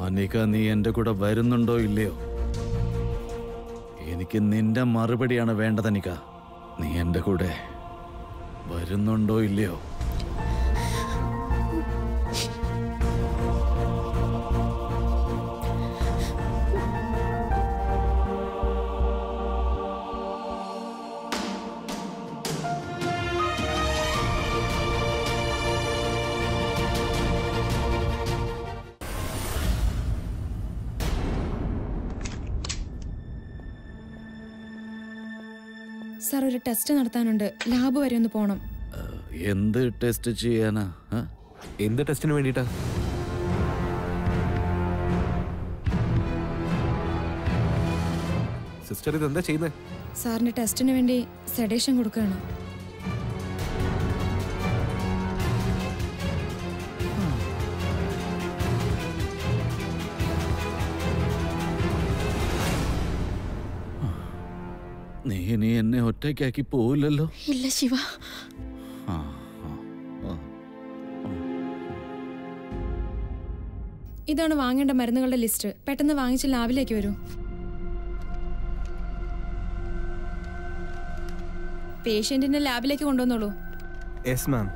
അനിക നീ എന്റെ കൂടെ വരുന്നുണ്ടോ ഇല്ലയോ എനിക്ക് നിന്റെ മറുപടിയാണ് വേണ്ടത് അനിക നീ എന്റെ കൂടെ വരുന്നുണ്ടോ ഇല്ലയോ സാർ ഒരു ടെസ്റ്റ് നടത്താനുണ്ട് ലാബ് വരെ ഒന്ന് പോണം ഏഹ്, എന്ത് ടെസ്റ്റ് ചെയ്യാനാ ആ? എന്ത് ടെസ്റ്റിന് വേണ്ടിയിട്ടാ സിസ്റ്റർ ഇതെന്താ ചെയ്യുന്നത് സാറിന്റെ ടെസ്റ്റിന് വേണ്ടി സെഡേഷൻ കൊടുക്കുകയാണ് നീ ഇനി എന്നെ ഒറ്റയ്ക്കാക്കി പോവില്ലല്ലോ ഇല്ല ശിവ ആ, ആ, ആ. ഇതാണ് വാങ്ങേണ്ട മരുന്നുകളുടെ ലിസ്റ്റ് പെട്ടെന്ന് വാങ്ങിച്ച് ലാബിലേക്ക് വരൂ പേഷ്യന്റിനെ ലാബിലേക്ക് കൊണ്ടുവന്നോളൂ യെസ് മാം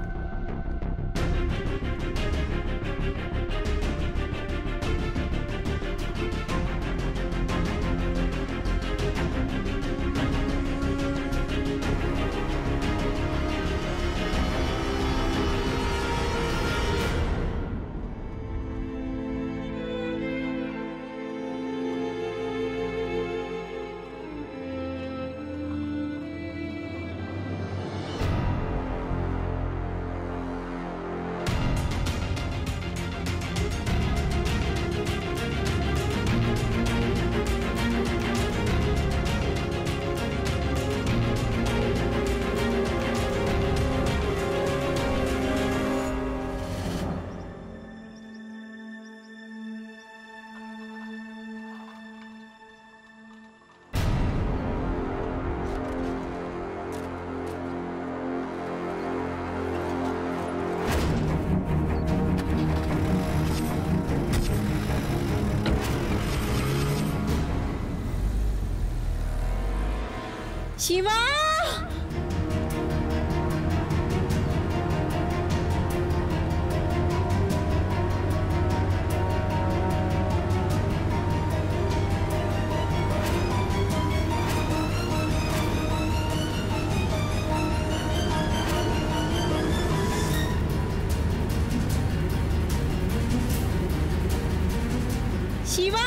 ശിവ ശിവ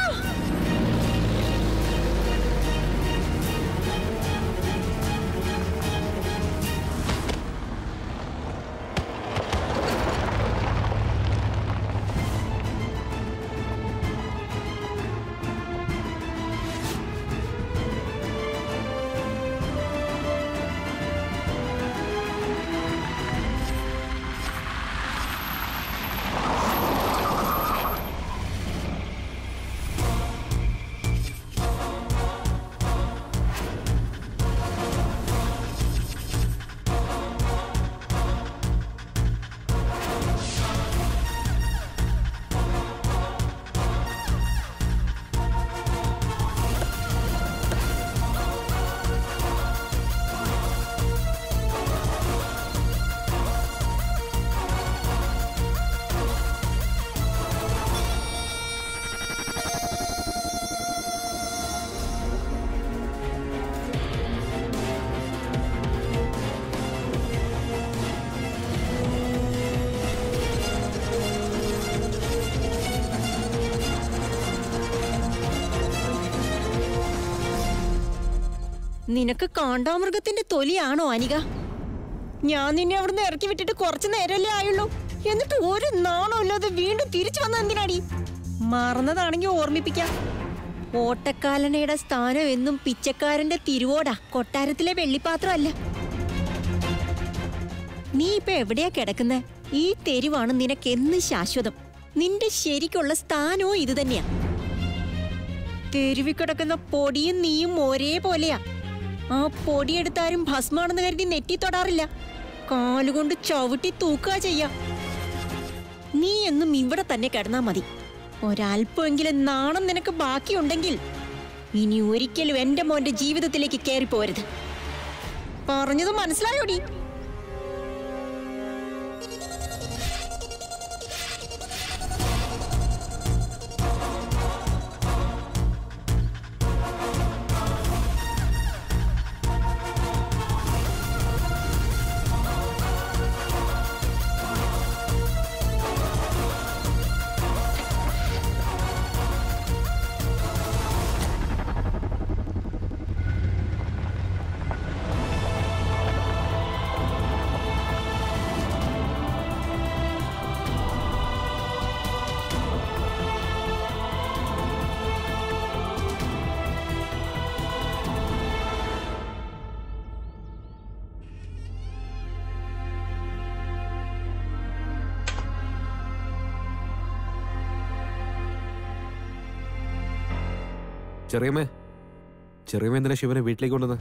നിനക്ക് കാണ്ടാമൃഗത്തിന്റെ തൊലിയാണോ അനിക ഞാൻ നിന്നെ അവിടുന്ന് ഇറക്കി വിട്ടിട്ട് കുറച്ചു നേരമല്ലേ ആയുള്ളൂ എന്നിട്ട് ഒരു നാണോ ഇല്ലാതെ വീണ്ടും തിരിച്ചു വന്ന എന്തിനാടി മറന്നതാണെങ്കിൽ ഓർമ്മിപ്പിക്കാം ഓട്ടക്കാലനയുടെ സ്ഥാനം എന്നും പിച്ചക്കാരന്റെ തിരുവോടാ കൊട്ടാരത്തിലെ വെള്ളിപ്പാത്രമല്ല നീ ഇപ്പൊ എവിടെയാ കിടക്കുന്നെ ഈ തെരുവാണ് നിനക്കെന്ന് ശാശ്വതം നിന്റെ ശരിക്കുള്ള സ്ഥാനവും ഇത് തന്നെയാ തെരുവിൽ കിടക്കുന്ന പൊടിയും നീയും ഒരേപോലെയാ ആ പൊടിയെടുത്താരും ഭസ്മാണെന്ന് കരുതി നെറ്റി തൊടാറില്ല കാലുകൊണ്ട് ചവിട്ടി തൂക്കുക ചെയ്യാ നീ എന്നും ഇവിടെ തന്നെ കിടന്നാ മതി ഒരല്പമെങ്കിലും നാണം നിനക്ക് ബാക്കിയുണ്ടെങ്കിൽ ഇനി ഒരിക്കലും എന്റെ മോന്റെ ജീവിതത്തിലേക്ക് കയറി പോരുത് പറഞ്ഞത് മനസ്സിലായോടി ചെറിയമ്മേ ചെറിയമ്മ എന്തിനാ ശിവനെ വീട്ടിലേക്ക് കൊണ്ടുവന്ന്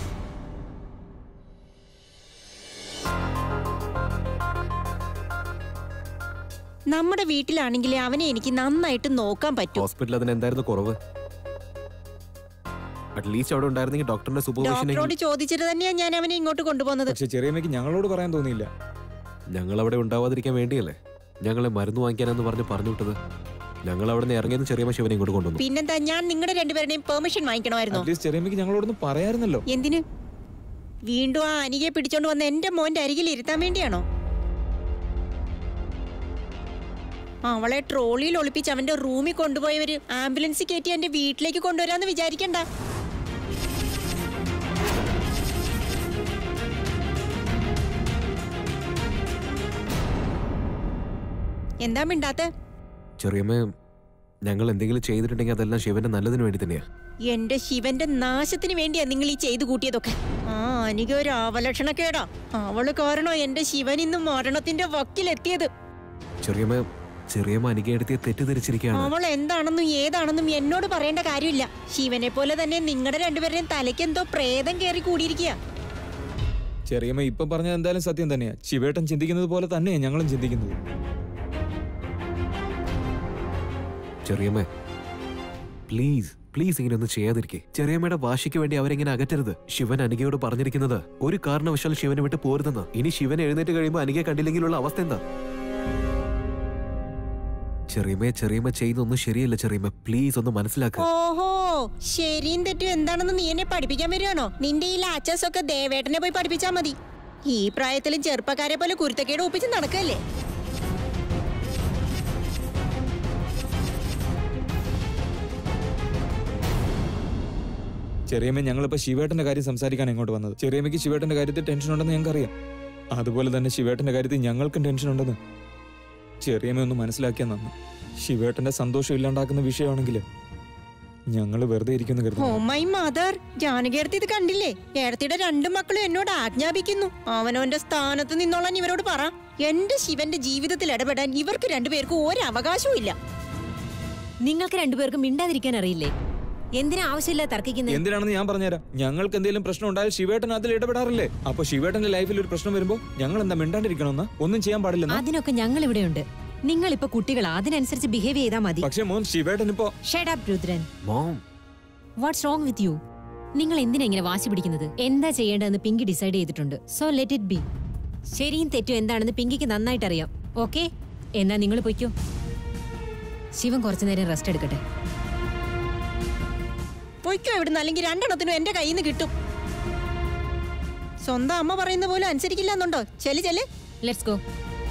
നമ്മുടെ വീട്ടിലാണെങ്കിൽ അവനെ എനിക്ക് നന്നായിട്ട് നോക്കാൻ പറ്റും ഹോസ്പിറ്റലിൽ അതിന് എന്തായിരുന്നു കുറവ് അറ്റ്ലീസ്റ്റ് അവിടെ ഉണ്ടായിരുന്നെങ്കിൽ ഡോക്ടറിന്റെ സൂപ്പർവിഷൻ ഡോക്ടറോട് ചോദിച്ചിട്ട് തന്നെയാ ഞാൻ അവനെ ഇങ്ങോട്ട് കൊണ്ടുപോകുന്നത് പക്ഷെ ചെറിയമ്മയ്ക്ക് ഞങ്ങളോട് പറയാൻ തോന്നിയില്ല ഞങ്ങൾ അവിടെ ഉണ്ടാവാതിരിക്കാൻ വേണ്ടിയല്ലേ ഞങ്ങളെ മരുന്ന് വാങ്ങിക്കാനെന്ന് പറഞ്ഞ് പറഞ്ഞു വിട്ടത് ഞങ്ങൾ അവിടെ നിന്ന് ഇറങ്ങിയെന്ന് ചെറിയമ്മ ശിവനെ ഇങ്ങോട്ട് കൊണ്ടുവന്നു പിന്നെന്താ ഞാൻ നിങ്ങളുടെ രണ്ടുപേരുടെയും പെർമിഷൻ വാങ്ങിക്കണമായിരുന്നോ അറ്റ്ലീസ്റ്റ് ചെറിയമ്മയ്ക്ക് ഞങ്ങളോടൊന്ന് പറയായിരുന്നല്ലോ എന്തിന് വീണ്ടും ആ അനികയെ പിടിച്ചോണ്ട് വന്ന് എന്റെ മോന്റെ അരികിൽ ഇരുത്താൻ വേണ്ടിയാണോ അവളെ ട്രോളിയിൽ ഒളിപ്പിച്ച് അവന്റെ റൂമിൽ കൊണ്ടുപോയവര് ആംബുലൻസ് കയറ്റി എന്റെ വീട്ടിലേക്ക് കൊണ്ടുവരാന്ന് വിചാരിക്കണ്ട എന്താ മിണ്ടാത്തെ ചെറിയമ്മ ഞങ്ങൾ എന്തെങ്കിലും ചെയ്തിട്ടുണ്ടെങ്കിൽ അതെല്ലാം ശിവന്റെ നല്ലതിന് വേണ്ടി തന്നെയാ എന്റെ ശിവന്റെ നാശത്തിന് വേണ്ടിയാ നിങ്ങൾ ഈ ചെയ്തു കൂട്ടിയതൊക്കെ ആ അനിക ഒരു അവലക്ഷണക്കേടാ അവള് കാരണം എന്റെ ശിവൻ ഇന്ന് മരണത്തിന്റെ വക്കിലെത്തിയത് ചെറിയമ്മ ചെറിയമ്മ അനികയെടുത്തിയെ തെറ്റിദ്ധരിച്ചിരിക്കുകയാണ് അവൾ എന്താണെന്നും ഏതാണെന്നും എന്നോട് പറയേണ്ട കാര്യമില്ല ശിവനെ പോലെ തന്നെ നിങ്ങളുടെ രണ്ടുപേരുടെയും തലയ്ക്ക് എന്തോ പ്രേതം കയറി കൂടിയിരിക്കുക ചെറിയമ്മ ഇപ്പൊ പറഞ്ഞത് എന്തായാലും സത്യം തന്നെയാ ശിവേട്ടൻ ചിന്തിക്കുന്നത് പോലെ തന്നെയാ ഞങ്ങളും ചിന്തിക്കുന്നത് ചെറിയമ്മ പ്ലീസ് പ്ലീസ് ഇങ്ങനെ ഒന്നും ചെയ്യാതിരിക്കെ ചെറിയമ്മയുടെ വാശിക്ക് വേണ്ടി അവരെങ്ങനെ അകറ്റരുത് ശിവൻ അനികയോട് പറഞ്ഞിരിക്കുന്നത് ഒരു കാരണവശാൽ ശിവനെ വിട്ട് പോരുതെന്ന് ഇനി ശിവൻ എഴുന്നേറ്റ് കഴിയുമ്പോൾ അനികയെ കണ്ടില്ലെങ്കിലുള്ള അവസ്ഥ എന്താ ചെറിയമ്മ ചെറിയമ്മ ചെയ്യുന്നൊന്നും ശരിയല്ല ചെറിയമ്മ പ്ലീസ് ഒന്ന് മനസ്സിലാക്കുക ഓഹോ ശരിയും തെറ്റും എന്താണെന്ന് നീ എന്നെ പഠിപ്പിക്കാൻ വരികയാണോ നിന്റെ ഈ ലാച്ചസ് ഒക്കെ ദേവേട്ടനെ പോയി പഠിപ്പിച്ചാ മതി ഈ പ്രായത്തിലും ചെറുപ്പക്കാരെ പോലെ കുരുത്തക്കേട് ഒപ്പിച്ച് നടക്കല്ലേ ചെറിയമ്മ ഞങ്ങളിപ്പോ ശിവേട്ടന്റെ കാര്യം സംസാരിക്കാൻ ഇങ്ങോട്ട് വന്നത് ചെറിയമ്മയ്ക്ക് ശിവേട്ടന്റെ കാര്യത്തിൽ ടെൻഷൻ ഉണ്ടെന്ന് ഞങ്ങൾക്കറിയാം അതുപോലെ തന്നെ ശിവേട്ടന്റെ കാര്യത്തിൽ ഞങ്ങൾക്കും ടെൻഷൻ ഉണ്ടെന്ന് ചെറിയമ്മ ഒന്ന് മനസ്സിലാക്കിയാൽ നന്ന് ശിവേട്ടന്റെ സന്തോഷം ഇല്ലാണ്ടാക്കുന്ന വിഷയമാണെങ്കിൽ ഞങ്ങൾ വെറുതെ ഇരിക്കുന്നു ഓ കരുതുന്നു മൈ മദർ ജാനകേർത്തി ഇത് കണ്ടില്ലേ ഏടത്തിയുടെ രണ്ടു മക്കളും എന്നോട് ആജ്ഞാപിക്കുന്നു അവനവന്റെ സ്ഥാനത്ത് നിന്നോളാൻ ഇവരോട് പറ എന്റെ ശിവന്റെ ജീവിതത്തിൽ ഇടപെടാൻ ഇവർക്ക് രണ്ടുപേർക്കും ഒരു അവകാശവും ഇല്ല നിങ്ങൾക്ക് രണ്ടുപേർക്കും മിണ്ടാതിരിക്കാൻ അറിയില്ലേ എന്തിനാ ആവശ്യമില്ല തർക്കിക്കുന്നത് എന്തിനാണെന്ന് ഞാൻ പറഞ്ഞുതരാം ഞങ്ങൾക്ക് എന്തെങ്കിലും പ്രശ്നം ഉണ്ടായാൽ ശിവേട്ടൻ അതിൽ ഇടപെടാറില്ലേ അപ്പൊ ശിവേട്ടന്റെ ലൈഫിൽ ഒരു പ്രശ്നം വരുമ്പോ ഞങ്ങൾ എന്താ മിണ്ടാണ്ടിരിക്കണമെന്ന് ഒന്നും ചെയ്യാൻ പാടില്ലെന്ന് അതിനൊക്കെ ഞങ്ങൾ ഇവിടെയുണ്ട് നിങ്ങൾ ഇപ്പൊ കുട്ടികളാ അതിനനുസരിച്ച് ബിഹേവ് ചെയ്താൽ മതി പക്ഷെ മോൻ ശിവേട്ടൻ ഇപ്പോ shut up Rudran mom what's wrong with you നിങ്ങൾ എന്തിനാ ഇങ്ങനെ വാശി പിടിക്കുന്നത് എന്താ ചെയ്യേണ്ടതെന്ന് പിങ്കി ഡിസൈഡ് ചെയ്തിട്ടുണ്ട് സോ ലെറ്റ് ഇറ്റ് ബി ശരിയും തെറ്റും എന്താണെന്ന് പിങ്കിക്ക് നന്നായിട്ട് അറിയാം ഓക്കെ എന്നാ നിങ്ങൾ പൊയ്ക്കോ ശിവൻ കുറച്ചു നേരം റെസ്റ്റ് എടുക്കട്ടെ പൊയ്ക്കോ ഇവിടുന്ന് അല്ലെങ്കിൽ രണ്ടെണ്ണത്തിനും എന്റെ കയ്യിൽ നിന്ന് കിട്ടും സ്വന്തം അമ്മ പറയുന്ന പോലെ അനുസരിക്കില്ല എന്നുണ്ടോ ചെല് ചെല് ലെറ്റ്സ് ഗോ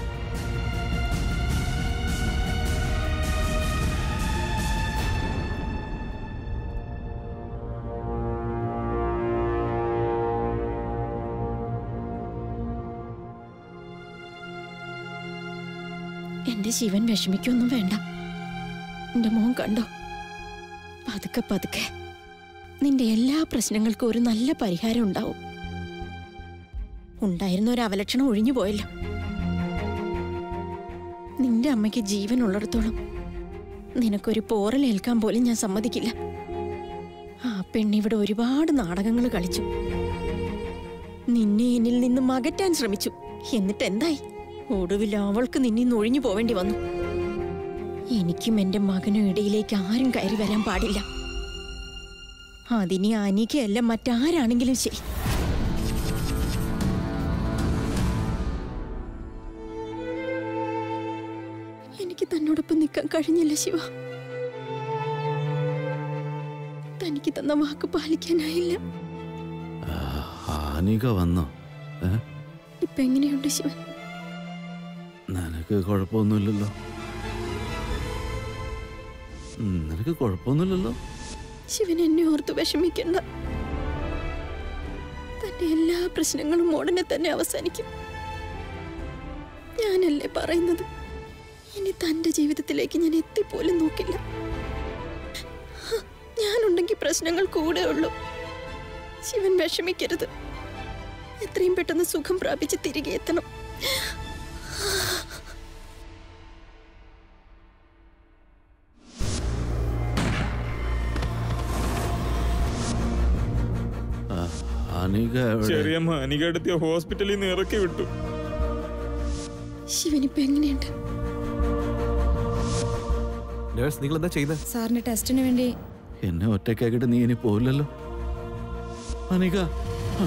എന്റെ ശിവൻ വിഷമിക്കൊന്നും വേണ്ട എന്റെ മോൻ കണ്ടോ പതുക്കെ പതുക്കെ നിന്റെ എല്ലാ പ്രശ്നങ്ങൾക്കും ഒരു നല്ല പരിഹാരം ഉണ്ടാവും ഉണ്ടായിരുന്ന ഒരു അവലക്ഷണം ഒഴിഞ്ഞു പോയല്ലോ നിന്റെ അമ്മയ്ക്ക് ജീവൻ ഉള്ളിടത്തോളം നിനക്കൊരു പോറലേൽക്കാൻ പോലും ഞാൻ സമ്മതിക്കില്ല ആ പെണ്ണിവിടെ ഒരുപാട് നാടകങ്ങൾ കളിച്ചു നിന്നെ എന്നിൽ നിന്നും അകറ്റാൻ ശ്രമിച്ചു എന്നിട്ട് എന്തായി ഒടുവിൽ അവൾക്ക് നിന്നിന്ന് ഒഴിഞ്ഞു പോവേണ്ടി വന്നു എനിക്കും എന്റെ മകനും ഇടയിലേക്ക് ആരും കയറി വരാൻ പാടില്ല അതിനി അനിക്കയല്ല മറ്റാരാണെങ്കിലും ശരി എനിക്ക് തന്നോടൊപ്പം നിൽക്കാൻ കഴിഞ്ഞില്ല ശിവ തനിക്ക് തന്ന വാക്ക് പാലിക്കാനായില്ല അനിക വന്നോ ഏ? ഇപ്പൊ എങ്ങനെയുണ്ട് ശിവൻ നിനക്ക് കുഴപ്പമൊന്നുമില്ലല്ലോ ഉം, നിനക്ക് കുഴപ്പമൊന്നുമില്ലല്ലോ ശിവൻ എന്നെ ഓർത്ത് വിഷമിക്കണ്ട തന്റെ എല്ലാ പ്രശ്നങ്ങളും ഉടനെ തന്നെ അവസാനിക്കും ഞാനല്ലേ പറയുന്നത് ഇനി തന്റെ ജീവിതത്തിലേക്ക് ഞാൻ എത്തിപ്പോലും നോക്കില്ല ഹ, ഞാനുണ്ടെങ്കിൽ പ്രശ്നങ്ങൾ കൂടെ ഉള്ളൂ ശിവൻ വിഷമിക്കരുത് എത്രയും പെട്ടെന്ന് സുഖം പ്രാപിച്ച് തിരികെ എത്തണം ആ, അനിക എവിടെ? ചെറിയമ്മ അനികടുത്തിയ ഹോസ്പിറ്റലിൽ നിന്ന് ഇറക്കി വിട്ടു ശിവൻ ഇപ്പൊ എങ്ങനെയുണ്ട് നേഴ്സ് നിങ്ങൾ എന്താ ചെയ്യുന്നത് സാറിന്റെ ടെസ്റ്റിന് വേണ്ടി എന്നെ ഒറ്റയ്ക്കാക്കിയിട്ട് നീ ഇനി പോവില്ലല്ലോ അനിക ആ.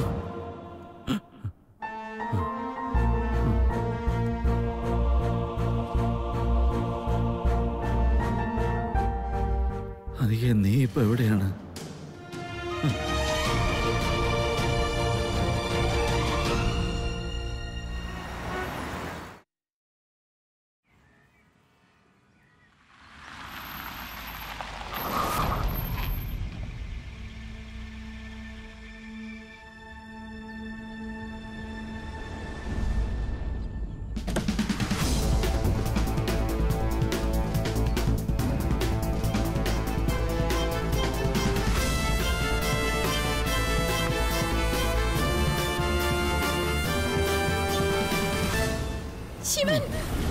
അനിക നീ ഇപ്പൊ എവിടെയാണ് ശിവൻ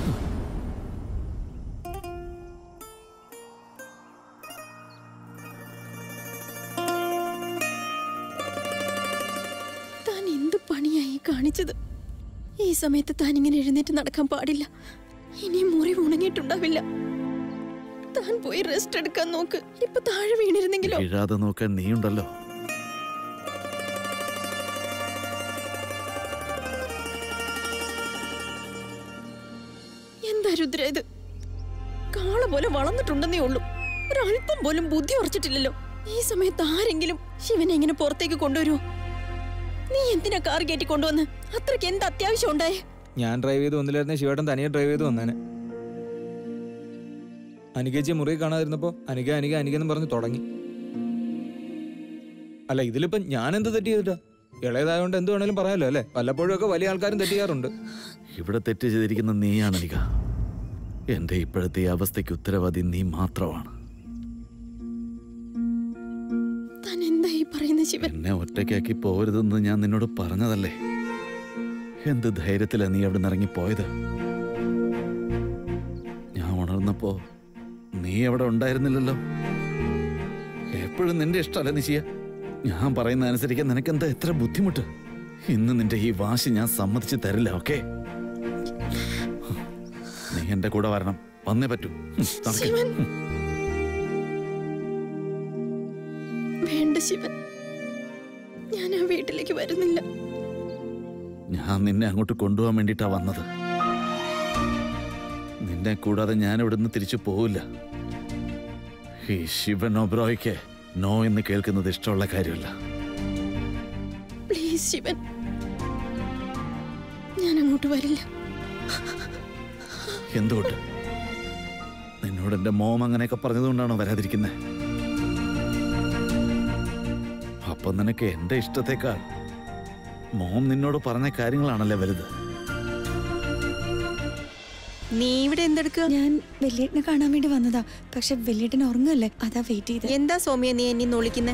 താൻ എന്ത് പണിയായി കാണിച്ചത് ഈ സമയത്ത് താൻ ഇങ്ങനെ എഴുന്നേറ്റ് നടക്കാൻ പാടില്ല ഇനി മുറിവ് ഉണങ്ങിയിട്ടുണ്ടാവില്ല താൻ പോയി റെസ്റ്റ് എടുക്കാൻ നോക്ക് ഇപ്പൊ താഴെ വീണിരുന്നെങ്കിലോ വീഴാതെ നോക്കാൻ നീയുണ്ടല്ലോ എന്താ രുദ്ര ഇത് കാള പോലെ വളർന്നിട്ടുണ്ടെന്നേ ഉള്ളൂ ഒരല്പം പോലും ബുദ്ധി ഉറച്ചിട്ടില്ലല്ലോ ഈ സമയത്ത് ആരെങ്കിലും ശിവനെ ഇങ്ങനെ പുറത്തേക്ക് കൊണ്ടുവരുമോ നീ എന്തിനാ കാർ കയറ്റി കൊണ്ടുവന്ന് അത്രയ്ക്ക് എന്ത് അത്യാവശ്യം ഉണ്ടായേ ഞാൻ ഡ്രൈവ് ചെയ്ത് വന്നില്ലായിരുന്നെ ശിവേട്ടൻ തനിയെ ഡ്രൈവ് ചെയ്ത് വന്നേനെ അനികേച്ചിയെ മുറി കാണാതിരുന്നപ്പോ അനിക അനിക അനിക എന്ന് പറഞ്ഞ് തുടങ്ങി അല്ല ഇതിലിപ്പോ ഞാൻ എന്ത് തെറ്റ് ചെയ്തിട്ടാ ഇളയതായോണ്ട് എന്ത് വേണേലും പറയാലോ അല്ലേ വല്ലപ്പോഴും ഒക്കെ വലിയ ആൾക്കാരും തെറ്റ് ചെയ്യാറുണ്ട് ഇവിടെ തെറ്റ് ചെയ്തിരിക്കുന്ന നീയാണ് അനിക എന്റെ ഇപ്പോഴത്തെ ഈ അവസ്ഥയ്ക്ക് ഉത്തരവാദി നീ മാത്രമാണ് താൻ എന്താ ഈ പറയുന്ന ശിവൻ എന്നെ ഒറ്റയ്ക്കാക്കി പോരുതെന്ന് ഞാൻ നിന്നോട് പറഞ്ഞതല്ലേ എന്ത് ധൈര്യത്തിലാ നീ അവിടെ നിന്ന് ഇറങ്ങിപ്പോയത് ഞാൻ ഉണർന്നപ്പോ നീ അവിടെ ഉണ്ടായിരുന്നില്ലല്ലോ എപ്പോഴും നിന്റെ ഇഷ്ടമല്ല നിശിയ ഞാൻ പറയുന്ന അനുസരിക്കാൻ നിനക്ക് എന്താ എത്ര ബുദ്ധിമുട്ട് ഇന്ന് നിന്റെ ഈ വാശി ഞാൻ സമ്മതിച്ച് തരില്ല ഓക്കെ നീ എന്റെ കൂടെ വരണം വന്നേ പറ്റൂ ഉം, നടക്ക്. ശിവൻ വേണ്ട ശിവൻ ഞാൻ ആ വീട്ടിലേക്ക് വരുന്നില്ല ഞാൻ നിന്നെ അങ്ങോട്ട് കൊണ്ടുപോകാൻ വേണ്ടിയിട്ടാ വന്നത് നിന്നെ കൂടാതെ ഞാൻ ഇവിടുന്ന് തിരിച്ചു പോവില്ല ഈ ശിവൻ ഒബ്രോയ്ക്ക് നോ എന്ന് കേൾക്കുന്നത് ഇഷ്ടമുള്ള കാര്യമല്ല പ്ലീസ് ശിവൻ ഞാൻ അങ്ങോട്ട് വരില്ല എന്തുകൊണ്ട് നിന്നോട് എന്റെ മോം അങ്ങനെയൊക്കെ പറഞ്ഞതുകൊണ്ടാണോ വരാതിരിക്കുന്നത് അപ്പൊ നിനക്ക് എന്റെ ഇഷ്ടത്തെക്കാൾ മോം നിന്നോട് പറഞ്ഞ കാര്യങ്ങളാണല്ലേ വലുത് നീ ഇവിടെ എന്തെടുക്കുക ഞാൻ വലിയേട്ടനെ കാണാൻ വേണ്ടി വന്നതാ പക്ഷെ വലിയേട്ടൻ ഉറങ്ങല്ലേ അതാ വെയിറ്റ് ചെയ്ത് എന്താ സൗമ്യ നീ എന്നെ വിളിക്കുന്നത്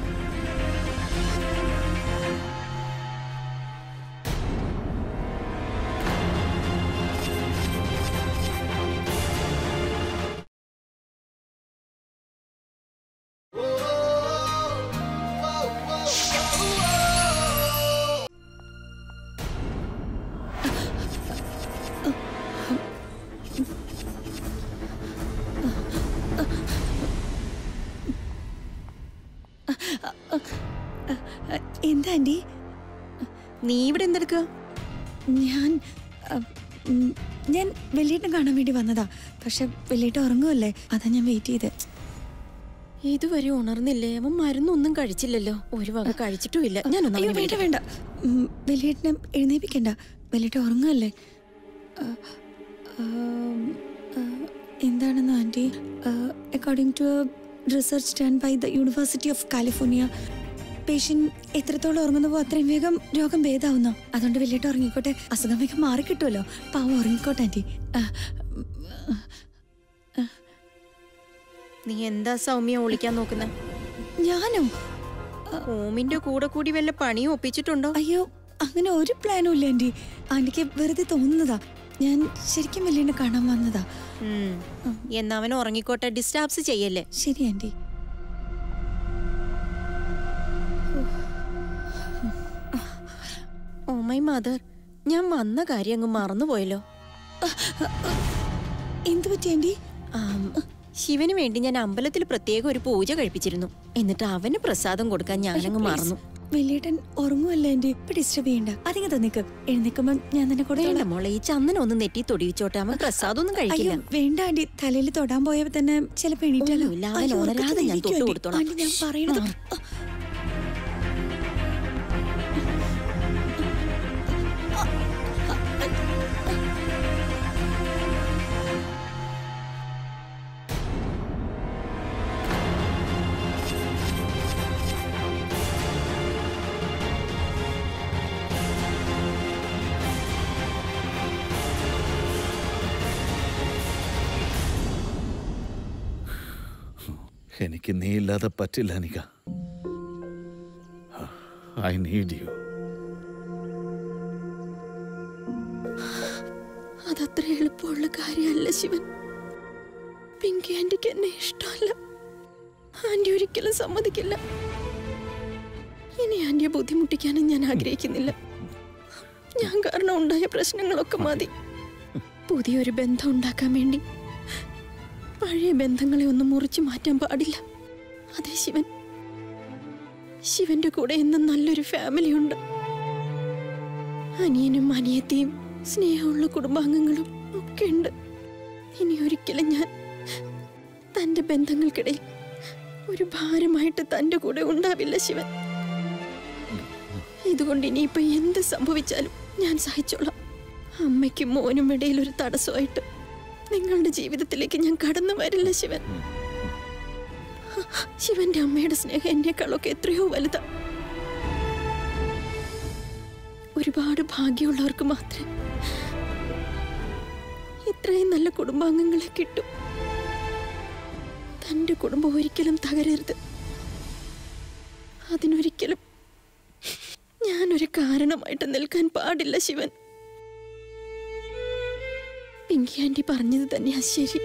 എന്താ ആന്റി നീ ഇവിടെ എന്തെടുക്കുക ഞാൻ അ, ഉം, ഞാൻ വെള്ളിയേട്ടനെ കാണാൻ വേണ്ടി വന്നതാ പക്ഷെ വെള്ളിയേട്ടൻ ഉറങ്ങുമല്ലേ അതാ ഞാൻ വെയിറ്റ് ചെയ്ത് ഇതുവരെ ഉണർന്നില്ലേ അവൻ മരുന്നൊന്നും കഴിച്ചില്ലല്ലോ ഒരു വക കഴിച്ചിട്ടുമില്ല ഞാനൊന്നും അയ്യോ അവനെ വേണ്ട വിളിക്കാം. വേണ്ട ഉം, വെള്ളിയേട്ടനെ എഴുന്നേപ്പിക്കണ്ട വെള്ളിയേട്ടൻ ഉറങ്ങുമല്ലേ അ, ആം, അ, എന്താണെന്ന് aunty according to research done by the university of California patient എത്രത്തോളം ഉറങ്ങുന്നുവോ അത്രയും വേഗം രോഗം ഭേദാവുന്ന അതുകൊണ്ട് വലിയിട്ട് ഉറങ്ങിക്കോട്ടെ അസുഖം വേഗം മാറിക്കിട്ടുമല്ലോ പാവം ഉറങ്ങിക്കോട്ടെ ആൻറ്റി ആ, നീ എന്താ സൗമ്യ ഒളിക്കാൻ നോക്കുന്നത് ഞാനോ ഓമിന്റെ കൂടെ കൂടി വല്ല പണിയും ഒപ്പിച്ചിട്ടുണ്ടോ അയ്യോ അങ്ങനെ ഒരു പ്ലാനും ഇല്ല ആൻറ്റി ആൻറ്റിക്ക് വെറുതെ തോന്നുന്നതാ ഞാൻ ശരിക്കും വലിയ കാണാൻ വന്നതാ ഉം. എന്നാ അവൻ ഉറങ്ങിക്കോട്ടെ ഡിസ്റ്റർബ്സ് ചെയ്യല്ലേ ശരി ആൻറ്റി ഓ മൈ മദർ ഞാൻ വന്ന കാര്യം അങ്ങ് മറന്നുപോയല്ലോ എന്ത് പറ്റി ആൻറ്റി ആം, ശിവന് വേണ്ടി ഞാൻ അമ്പലത്തിൽ പ്രത്യേകം ഒരു പൂജ കഴിപ്പിച്ചിരുന്നു എന്നിട്ട് അവന് പ്രസാദം കൊടുക്കാൻ ഞാനങ്ങ് മറന്നു വലിയേട്ടൻ ഉറങ്ങുമല്ലേ ആൻറ്റി ഇപ്പൊ ഡിസ്റ്റർബ് ചെയ്യണ്ട അധികം തന്നിക്ക് എഴുന്നേക്കുമ്പോ ഞാൻ തന്നെ വേണ്ട കൊടുത്തോളാം മോളെ ഈ ചന്ദനം ഒന്ന് നെറ്റി തൊടിവിച്ചോട്ടെ അവൻ പ്രസാദം ഒന്നും കഴിക്കില്ല അയ്യോ വേണ്ട ആന്റി തലയിൽ തൊടാൻ പോയപ്പോ തന്നെ ചിലപ്പോ എണീറ്റാലോ ഒന്നുമില്ല, അവൻ അയ്യോ, ഉണരാതെ ഉറക്കത്തിൽ ഞാൻ ഇരിക്കും തൊട്ട് ആന്റി. കൊടുത്തോളാം. ആന്റി ഞാൻ പറയണത് ആ. എനിക്ക് നീ ഇല്ലാതെ പറ്റില്ല അനിക ഐ നീഡ് യു അതത്ര എളുപ്പമുള്ള കാര്യമല്ല ശിവൻ പിങ്കി ആന്റിക്ക് എന്നെ ഇഷ്ടമല്ല ആന്റി ഒരിക്കലും സമ്മതിക്കില്ല ഇനി ആന്റിയെ ബുദ്ധിമുട്ടിക്കാനും ഞാൻ ആഗ്രഹിക്കുന്നില്ല ഞാൻ കാരണം ഉണ്ടായ പ്രശ്നങ്ങളൊക്കെ മതി പുതിയൊരു ബന്ധം ഉണ്ടാക്കാൻ വേണ്ടി പഴയ ബന്ധങ്ങളെ ഒന്നും മുറിച്ചു മാറ്റാൻ പാടില്ല അതെ ശിവൻ ശിവന്റെ കൂടെ ഇന്ന് നല്ലൊരു ഫാമിലി ഉണ്ട് അനിയനും അനിയത്തിയും സ്നേഹമുള്ള കുടുംബാംഗങ്ങളും ഒക്കെ ഉണ്ട് ഇനി ഒരിക്കലും ഞാൻ തന്റെ ബന്ധങ്ങൾക്കിടയിൽ ഒരു ഭാരമായിട്ട് തന്റെ കൂടെ ഉണ്ടാവില്ല ശിവൻ ഇതുകൊണ്ട് ഇനിയിപ്പോ എന്ത് സംഭവിച്ചാലും ഞാൻ സഹിച്ചോളാം അമ്മയ്ക്കും മോനും ഇടയിൽ ഒരു തടസ്സമായിട്ട് നിങ്ങളുടെ ജീവിതത്തിലേക്ക് ഞാൻ കടന്നു വരില്ല ശിവൻ ശിവന്റെ അമ്മയുടെ സ്നേഹം എന്നെക്കാളൊക്കെ എത്രയോ വലുതാ ഒരുപാട് ഭാഗ്യമുള്ളവർക്ക് മാത്രമേ ഇത്രയും നല്ല കുടുംബാംഗങ്ങളെ കിട്ടും തന്റെ കുടുംബം ഒരിക്കലും തകരരുത് അതിനൊരിക്കലും ഞാനൊരു കാരണമായിട്ട് നിൽക്കാൻ പാടില്ല ശിവൻ പിങ്കി ആന്റി പറഞ്ഞത് തന്നെയാ ശരി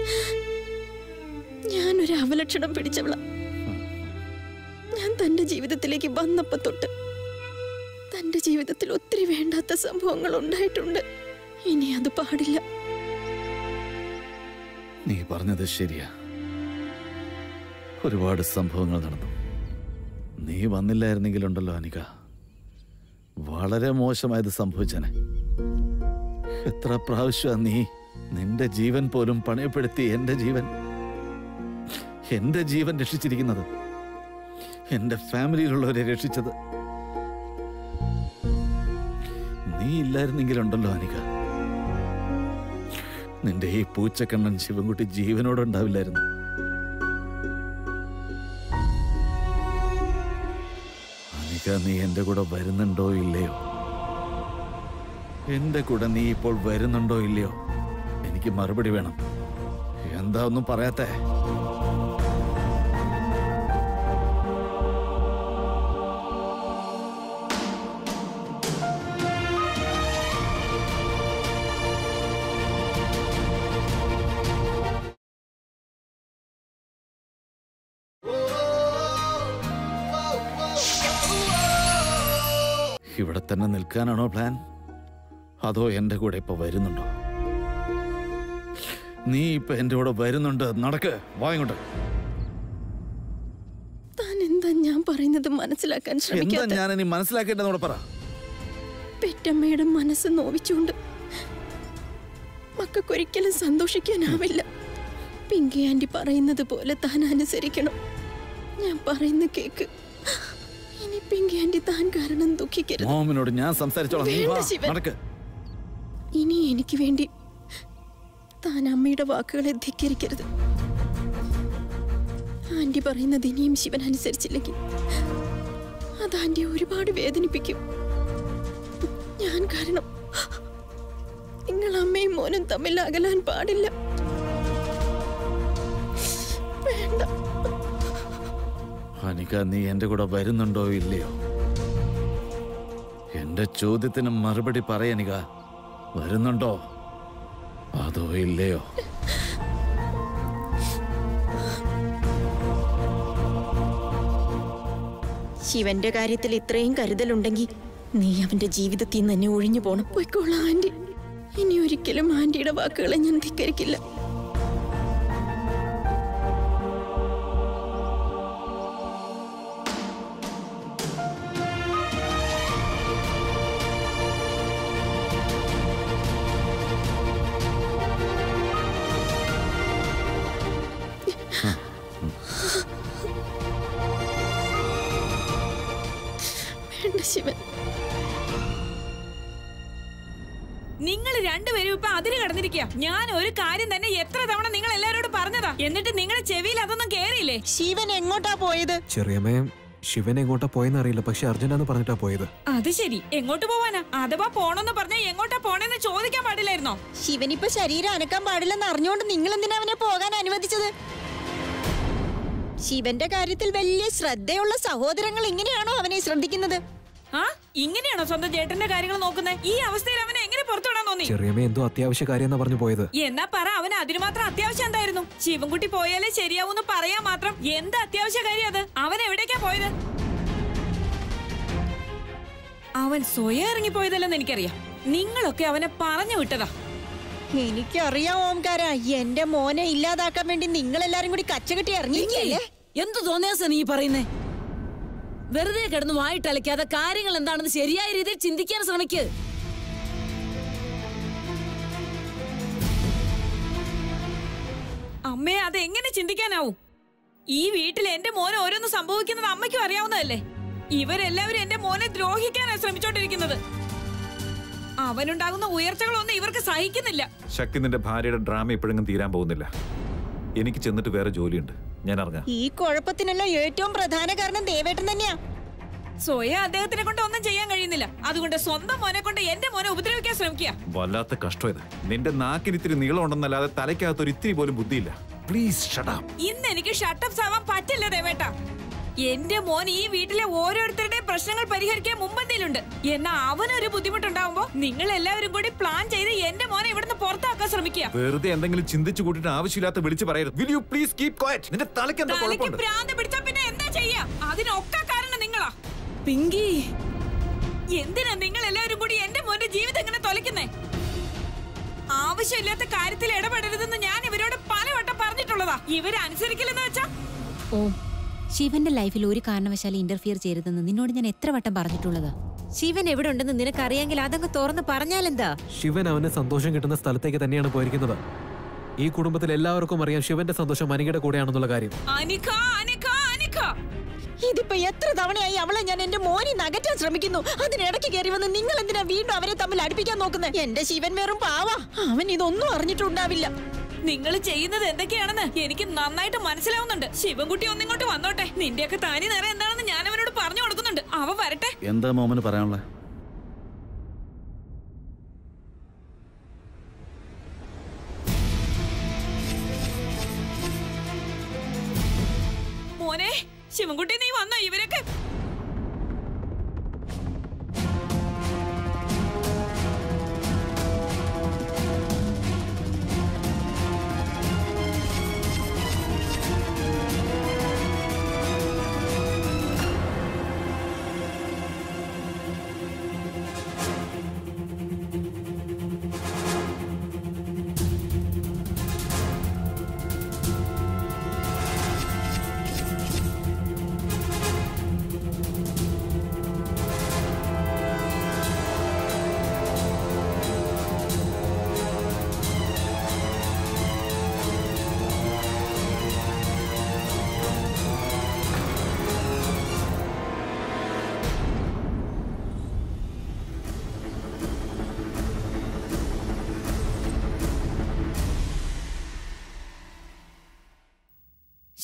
ഞാനൊരു അവലക്ഷണം പിടിച്ചവള ഞാൻ തന്റെ ജീവിതത്തിലേക്ക് വന്നപ്പോ തൊട്ട് തന്റെ ജീവിതത്തിൽ ഒത്തിരി വേണ്ടാത്ത സംഭവങ്ങൾ ഉണ്ടായിട്ടുണ്ട് ഇനി അത് പാടില്ല നീ പറഞ്ഞത് ശരിയാ ഒരുപാട് സംഭവങ്ങൾ നടന്നു നീ വന്നില്ലായിരുന്നെങ്കിലുണ്ടല്ലോ അനിക വളരെ മോശമായത് സംഭവിച്ചനെ എത്ര പ്രാവശ്യമാ നീ നിന്റെ ജീവൻ പോലും പണയപ്പെടുത്തി എന്റെ ജീവൻ എന്റെ ജീവൻ രക്ഷിച്ചിരിക്കുന്നത് എന്റെ ഫാമിലിയിലുള്ളവരെ രക്ഷിച്ചത് നീ ഇല്ലായിരുന്നെങ്കിലുണ്ടല്ലോ അനിക നിന്റെ ഈ പൂച്ചക്കണ്ണൻ ശിവൻകുട്ടി ജീവനോടെ ഉണ്ടാവില്ലായിരുന്നു അനിക നീ എന്റെ കൂടെ വരുന്നുണ്ടോ ഇല്ലയോ എന്റെ കൂടെ നീ ഇപ്പോൾ വരുന്നുണ്ടോ ഇല്ലയോ എനിക്ക് മറുപടി വേണം എന്താ ഒന്നും പറയാത്തേ ഇവിടെ തന്നെ നിൽക്കാനാണോ പ്ലാൻ അതോ എന്റെ കൂടെ ഇപ്പൊ വരുന്നുണ്ടോ നീ ഇപ്പൊ എന്റെ കൂടെ വരുന്നുണ്ട് നടക്ക് വാ ഇങ്ങോട്ട് താൻ എന്താ ഞാൻ പറയുന്നത് മനസ്സിലാക്കാൻ എന്താ ശ്രമിക്കാത്ത ഞാൻ ഇനി മനസ്സിലാക്കേണ്ടതെന്നോട് പറ പെറ്റമ്മയുടെ മനസ്സ് നോവിച്ചുകൊണ്ട് മക്കൾക്കൊരിക്കലും സന്തോഷിക്കാനാവില്ല പിങ്കി ആന്റി പറയുന്നത് പോലെ താൻ അനുസരിക്കണം ഞാൻ പറയുന്ന കേക്ക് ഇനി പിങ്കി ആന്റി താൻ കാരണം ദുഃഖിക്കരുത് മോമിനോട് ഞാൻ സംസാരിച്ചോളാം നീ വാ വേണ്ട, ശിവൻ. നടക്ക് ഇനി എനിക്ക് വേണ്ടി താൻ അമ്മയുടെ വാക്കുകളെ ധിക്കരിക്കരുത് ആന്റി പറയുന്നത് ഇനിയും ശിവൻ അനുസരിച്ചില്ലെങ്കിൽ അത് ആന്റിയെ ഒരുപാട് വേദനിപ്പിക്കും ഞാൻ കാരണം നിങ്ങൾ അമ്മയും മോനും തമ്മിൽ അകലാൻ പാടില്ല വേണ്ട അനിക നീ എന്റെ കൂടെ വരുന്നുണ്ടോ ഇല്ലയോ എന്റെ ചോദ്യത്തിന് മറുപടി പറയനിക വരുന്നുണ്ടോ അതോ ഇല്ലയോ ശിവന്റെ കാര്യത്തിൽ ഇത്രയും കരുതലുണ്ടെങ്കിൽ നീ അവന്റെ ജീവിതത്തിൽ നിന്ന് തന്നെ ഒഴിഞ്ഞു പോണം പോയിക്കോളാം ആന്റി ഇനി ഒരിക്കലും ആന്റിയുടെ വാക്കുകളെ ഞാൻ ധിക്കരിക്കില്ല വേണ്ട ശിവൻ നിങ്ങൾ രണ്ടുപേരും ഇപ്പൊ അതിന് കടന്നിരിക്കുക ഞാൻ ഒരു കാര്യം തന്നെ എത്ര തവണ നിങ്ങൾ എല്ലാവരോടും പറഞ്ഞതാ എന്നിട്ട് നിങ്ങളുടെ ചെവിയിൽ അതൊന്നും കേറിയില്ലേ ശിവൻ എങ്ങോട്ടാ പോയത് ചെറിയമ്മേ ശിവൻ എങ്ങോട്ടാ പോയെന്ന് അറിയില്ല പക്ഷെ അർജുനാന്ന് പറഞ്ഞിട്ടാ പോയത് അത് ശരി എങ്ങോട്ട് പോവാനാ അഥവാ പോണോന്ന് പറഞ്ഞാ എങ്ങോട്ടാ പോണേന്ന് ചോദിക്കാൻ പാടില്ലായിരുന്നോ ശിവൻ ഇപ്പൊ ശരീരം അനക്കാൻ പാടില്ലെന്ന് അറിഞ്ഞുകൊണ്ട് നിങ്ങൾ എന്തിനാ അവനെ പോകാൻ അനുവദിച്ചത് ശിവന്റെ കാര്യത്തിൽ വലിയ ശ്രദ്ധയുള്ള സഹോദരങ്ങൾ ഇങ്ങനെയാണോ അവനെ ശ്രദ്ധിക്കുന്നത് ആ ഇങ്ങനെയാണോ സ്വന്തം ചേട്ടന്റെ കാര്യങ്ങൾ നോക്കുന്നത് ഈ അവസ്ഥയിൽ അവനെ എങ്ങനെ പുറത്തുവിടാൻ തോന്നി ചെറിയമ്മ എന്തോ അത്യാവശ്യ കാര്യം എന്നാ പറഞ്ഞു പോയത് എന്നാ പറ അവന് അതിന് മാത്രം അത്യാവശ്യം എന്തായിരുന്നു ശിവൻകുട്ടി പോയാലേ ശരിയാവൂന്ന് പറയാൻ മാത്രം എന്ത് അത്യാവശ്യ കാര്യം അത് അവൻ എവിടേക്കാ പോയത് അവൻ സ്വയം ഇറങ്ങിപ്പോയതല്ലെന്ന് എനിക്കറിയാം നിങ്ങളൊക്കെ അവനെ പറഞ്ഞു വിട്ടതാ എനിക്കറിയാം ഓംകാര എന്റെ മോനെ ഇല്ലാതാക്കാൻ വേണ്ടി നിങ്ങൾ എല്ലാരും കൂടി കച്ചകെട്ടി ഇറങ്ങിയിരിക്കല്ലേ എന്തു തോന്നിയാസ നീ പറയുന്നേ വെറുതെ കിടന്ന് വായിട്ടലക്കാതെ കാര്യങ്ങൾ എന്താണെന്ന് ശരിയായ രീതിയിൽ ചിന്തിക്കാൻ ശ്രമിക്ക് അമ്മേ അത് എങ്ങനെ ചിന്തിക്കാനാവും ഈ വീട്ടിൽ എന്റെ മോന് ഓരോന്ന് സംഭവിക്കുന്നത് അമ്മയ്ക്കും അറിയാവുന്നതല്ലേ ഇവരെല്ലാവരും എന്റെ മോനെ ദ്രോഹിക്കാനാണ് ശ്രമിച്ചോണ്ടിരിക്കുന്നത് അവനുണ്ടാകുന്ന ഉയർച്ചകളൊന്നും ഇവർക്ക് സഹിക്കുന്നില്ല ശക്തി നിന്റെ ഭാര്യയുടെ ഡ്രാമ ഇപ്പോഴെങ്കിലും തീരാൻ പോകുന്നില്ല എനിക്ക് ചെന്നിട്ട് വേറെ ജോലിയുണ്ട് ഞാൻ ഇറങ്ങാം ഈ കുഴപ്പത്തിനെല്ലാം ഏറ്റവും പ്രധാന കാരണം ദേവേട്ടൻ തന്നെയാ സ്വയം അദ്ദേഹത്തിനെ കൊണ്ട് ഒന്നും ചെയ്യാൻ കഴിയുന്നില്ല അതുകൊണ്ട് സ്വന്തം മോനെ കൊണ്ട് എന്റെ മോനെ ഉപദ്രവിക്കാൻ ശ്രമിക്കുക വല്ലാത്ത കഷ്ടം ഇത് നിന്റെ നാക്കിന് ഇത്തിരി നീളം ഉണ്ടെന്നല്ലാതെ തലയ്ക്കകത്ത് ഒരു ഇത്തിരി പോലും ബുദ്ധിയില്ല പ്ലീസ് ഷടാ ഇന്ന് എനിക്ക് ഷട്ടപ്പ് ആവാൻ പറ്റില്ല ദേവേട്ട എന്റെ മോൻ ഈ വീട്ടിലെ ഓരോരുത്തരുടെയും പ്രശ്നങ്ങൾ പരിഹരിക്കാൻ മുമ്പന്തിയിലുണ്ട് എന്നാ അവനൊരു ബുദ്ധിമുട്ടുണ്ടാവുമ്പോ നിങ്ങൾ എല്ലാവരും കൂടി പ്ലാൻ ചെയ്ത് എന്റെ മോനെ ഇവിടുന്ന് പുറത്താക്കാൻ ശ്രമിക്കുക വെറുതെ എന്തെങ്കിലും ചിന്തിച്ചു കൂട്ടിട്ട് ആവശ്യമില്ലാത്ത വിളിച്ചു പറയരുത് will you please keep quiet നിന്റെ തലയ്ക്ക് എന്താ തലയ്ക്ക് കുഴപ്പമുണ്ട് ഭ്രാന്ത് പിടിച്ചാ പിന്നെ എന്താ ചെയ്യാ അതിനൊക്കെ കാരണം നിങ്ങളാ പിങ്കി എന്തിനാ നിങ്ങൾ എല്ലാവരും കൂടി എന്റെ മോന്റെ ജീവിതം ഇങ്ങനെ തൊലയ്ക്കുന്നേ ആവശ്യമില്ലാത്ത കാര്യത്തിൽ ഇടപെടരുതെന്ന് ഞാൻ ഇവരോട് പലവട്ടം പറഞ്ഞിട്ടുള്ളതാ ഇവര് അനുസരിക്കില്ലെന്ന് വെച്ചാ ഓ ശിവന്റെ ലൈഫിൽ ഒരു കാരണവശാലും ഇന്റർഫിയർ ചെയ്യരുതെന്ന് നിന്നോട് ഞാൻ എത്ര വട്ടം പറഞ്ഞിട്ടുള്ളതാ ശിവൻ എവിടെ ഉണ്ടെന്ന് നിനക്കറിയാമെങ്കിൽ അതങ്ങ് തുറന്ന് പറഞ്ഞാലെന്താ ശിവൻ അവന് സന്തോഷം കിട്ടുന്ന സ്ഥലത്തേക്ക് തന്നെയാണ് പോയിരിക്കുന്നത് ഈ കുടുംബത്തിൽ എല്ലാവർക്കും അറിയാം ശിവന്റെ സന്തോഷം അനികയുടെ കൂടെയാണെന്നുള്ള കാര്യം അനിക അനിക അനിക ഇതിപ്പോ എത്ര തവണയായി അവളെ ഞാൻ എന്റെ മോനെ നകറ്റാൻ ശ്രമിക്കുന്നു അതിനിടയ്ക്ക് കയറി വന്ന് നിങ്ങൾ എന്തിനാ വീണ്ടും അവരെ തമ്മിൽ അടുപ്പിക്കാൻ നോക്കുന്നത് എന്റെ ശിവൻ വെറും പാവാ അവൻ ഇതൊന്നും അറിഞ്ഞിട്ടുണ്ടാവില്ല നിങ്ങൾ ചെയ്യുന്നത് എന്തൊക്കെയാണെന്ന് എനിക്ക് നന്നായിട്ട് മനസ്സിലാവുന്നുണ്ട് ശിവൻകുട്ടി ഒന്നിങ്ങോട്ട് വന്നോട്ടെ നിന്റെയൊക്കെ തനി നിറം എന്താണെന്ന് ഞാൻ അവനോട് പറഞ്ഞു കൊടുക്കുന്നുണ്ട് അവ വരട്ടെ എന്താ മോമന് പറയാനുള്ളത് മോനെ ശിവൻകുട്ടി നീ വന്നോ ഇവരൊക്കെ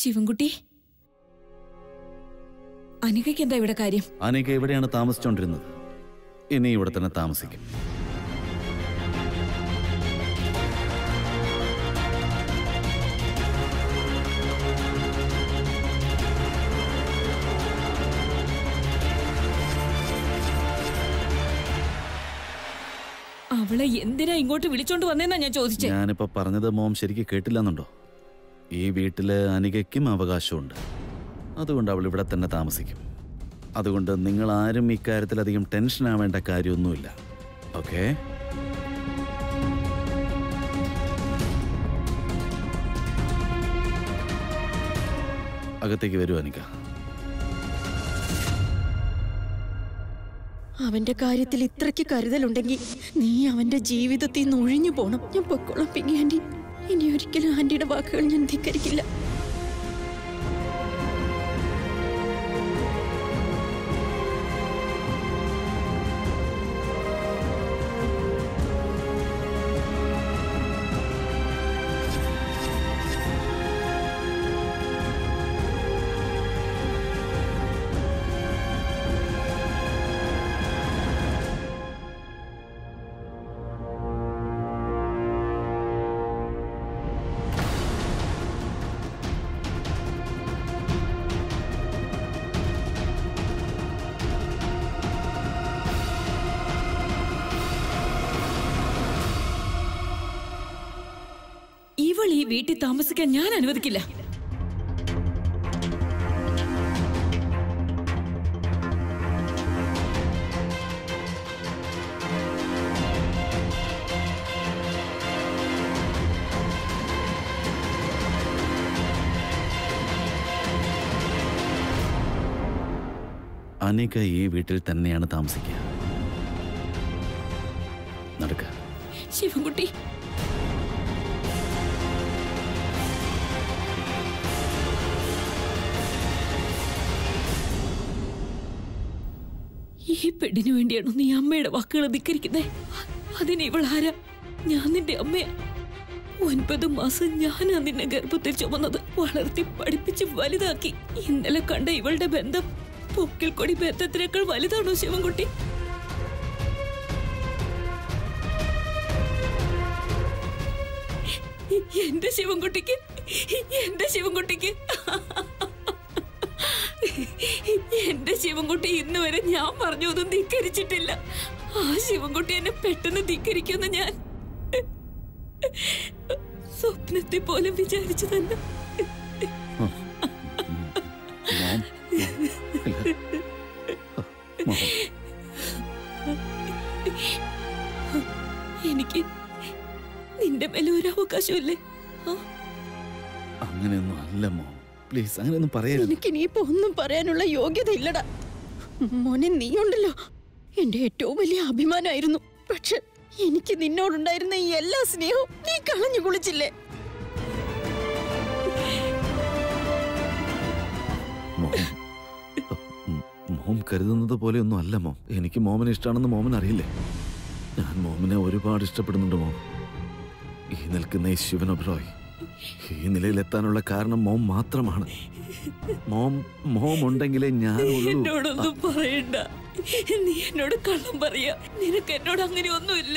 ശിവൻകുട്ടി അനികയ്ക്ക് എന്താ ഇവിടെ കാര്യം അനിക ഇവിടെയാണ് താമസിച്ചുകൊണ്ടിരുന്നത് ഇനി ഇവിടെ തന്നെ താമസിക്കും അവളെ എന്തിനാ ഇങ്ങോട്ട് വിളിച്ചോണ്ട് വന്നേന്നാ ഞാൻ ചോദിച്ചേ ഞാനിപ്പോ പറഞ്ഞത് മോം ശരിക്ക് കേട്ടില്ലെന്നുണ്ടോ ഈ വീട്ടില് അനികയ്ക്കും അവകാശമുണ്ട് അതുകൊണ്ട് അവൾ ഇവിടെ തന്നെ താമസിക്കും അതുകൊണ്ട് നിങ്ങൾ ആരും ഇക്കാര്യത്തിൽ അധികം ടെൻഷൻ ആവേണ്ട കാര്യമൊന്നുമില്ല ഓക്കേ അകത്തേക്ക് വരൂ അനിക അവന്റെ കാര്യത്തിൽ ഇത്രയ്ക്ക് കരുതലുണ്ടെങ്കിൽ നീ അവന്റെ ജീവിതത്തിൽ നിന്ന് ഒഴിഞ്ഞു പോണം ഞാൻ പൊക്കോളാം പിങ്ങി ആന്റി ഇനി ഒരിക്കലും ആന്റിയുടെ വാക്കുകൾ ഞാൻ ധിക്കരിക്കില്ല ഇവൾ ഈ വീട്ടിൽ താമസിക്കാൻ ഞാൻ അനുവദിക്കില്ല അനിക ഈ വീട്ടിൽ തന്നെയാണ് താമസിക്കുക നടക്ക ശിവൻകുട്ടി ഈ പെണ്ണിന് വേണ്ടിയാണോ നീ അമ്മയുടെ വാക്കുകൾ ധിക്കരിക്കുന്നേ അതിന് ഇവൾ ആരാ ഞാൻ നിന്റെ അമ്മയാ ഒൻപത് മാസം ഞാനാ നിന്നെ ഗർഭത്തിൽ ചുമന്നത് വളർത്തി പഠിപ്പിച്ച് വലുതാക്കി ഇന്നലെ കണ്ട ഇവളുടെ ബന്ധം പൊക്കിൽ കൊടി ബന്ധത്തിനേക്കാൾ വലുതാണോ ശിവൻകുട്ടി എന്റെ ശിവൻകുട്ടിക്ക് എന്റെ ശിവൻകുട്ടിക്ക് എന്റെ ശിവൻകുട്ടി ഇന്ന് വരെ ഞാൻ പറഞ്ഞൊന്നും ധിക്കരിച്ചിട്ടില്ല ആ ശിവൻകുട്ടി എന്നെ പെട്ടെന്ന് ധിക്കരിക്കുമെന്ന് ഞാൻ സ്വപ്നത്തെ പോലും വിചാരിച്ചു തന്നെ മോം മോം എനിക്ക് നിന്റെ മേലെ ഒരു അവകാശമില്ലേ ആ? അങ്ങനെയൊന്നും അല്ല മോം പ്ലീസ് അങ്ങനെയൊന്നും പറയരുത് എനിക്ക് ഇനിയിപ്പോ ഒന്നും പറയാനുള്ള യോഗ്യത ഇല്ലടാ മോനെ നീയുണ്ടല്ലോ എന്റെ ഏറ്റവും വലിയ അഭിമാനമായിരുന്നു പക്ഷെ എനിക്ക് നിന്നോടുണ്ടായിരുന്ന ഈ എല്ലാ സ്നേഹവും നീ കളഞ്ഞു കുളിച്ചില്ലേ മോം ഉം, മോം കരുതുന്നത് പോലെയൊന്നും അല്ല മോം എനിക്ക് മോമിനെ ഇഷ്ടമാണെന്ന് മോമൻ അറിയില്ലേ ഞാൻ മോമിനെ ഒരുപാട് ഇഷ്ടപ്പെടുന്നുണ്ട് മോം ഈ നിൽക്കുന്ന ഈ ശിവൻ ഒബ്രോയ് ഈ നിലയിലെത്താനുള്ള കാരണം മോം മാത്രമാണ് മോം മോം ഉണ്ടെങ്കിലേ ഞാൻ ഉള്ളൂ എന്നോടൊന്നും പറയണ്ട നീ എന്നോട് കള്ളം പറയാ നിനക്ക് എന്നോട് അങ്ങനെ ഒന്നുമില്ല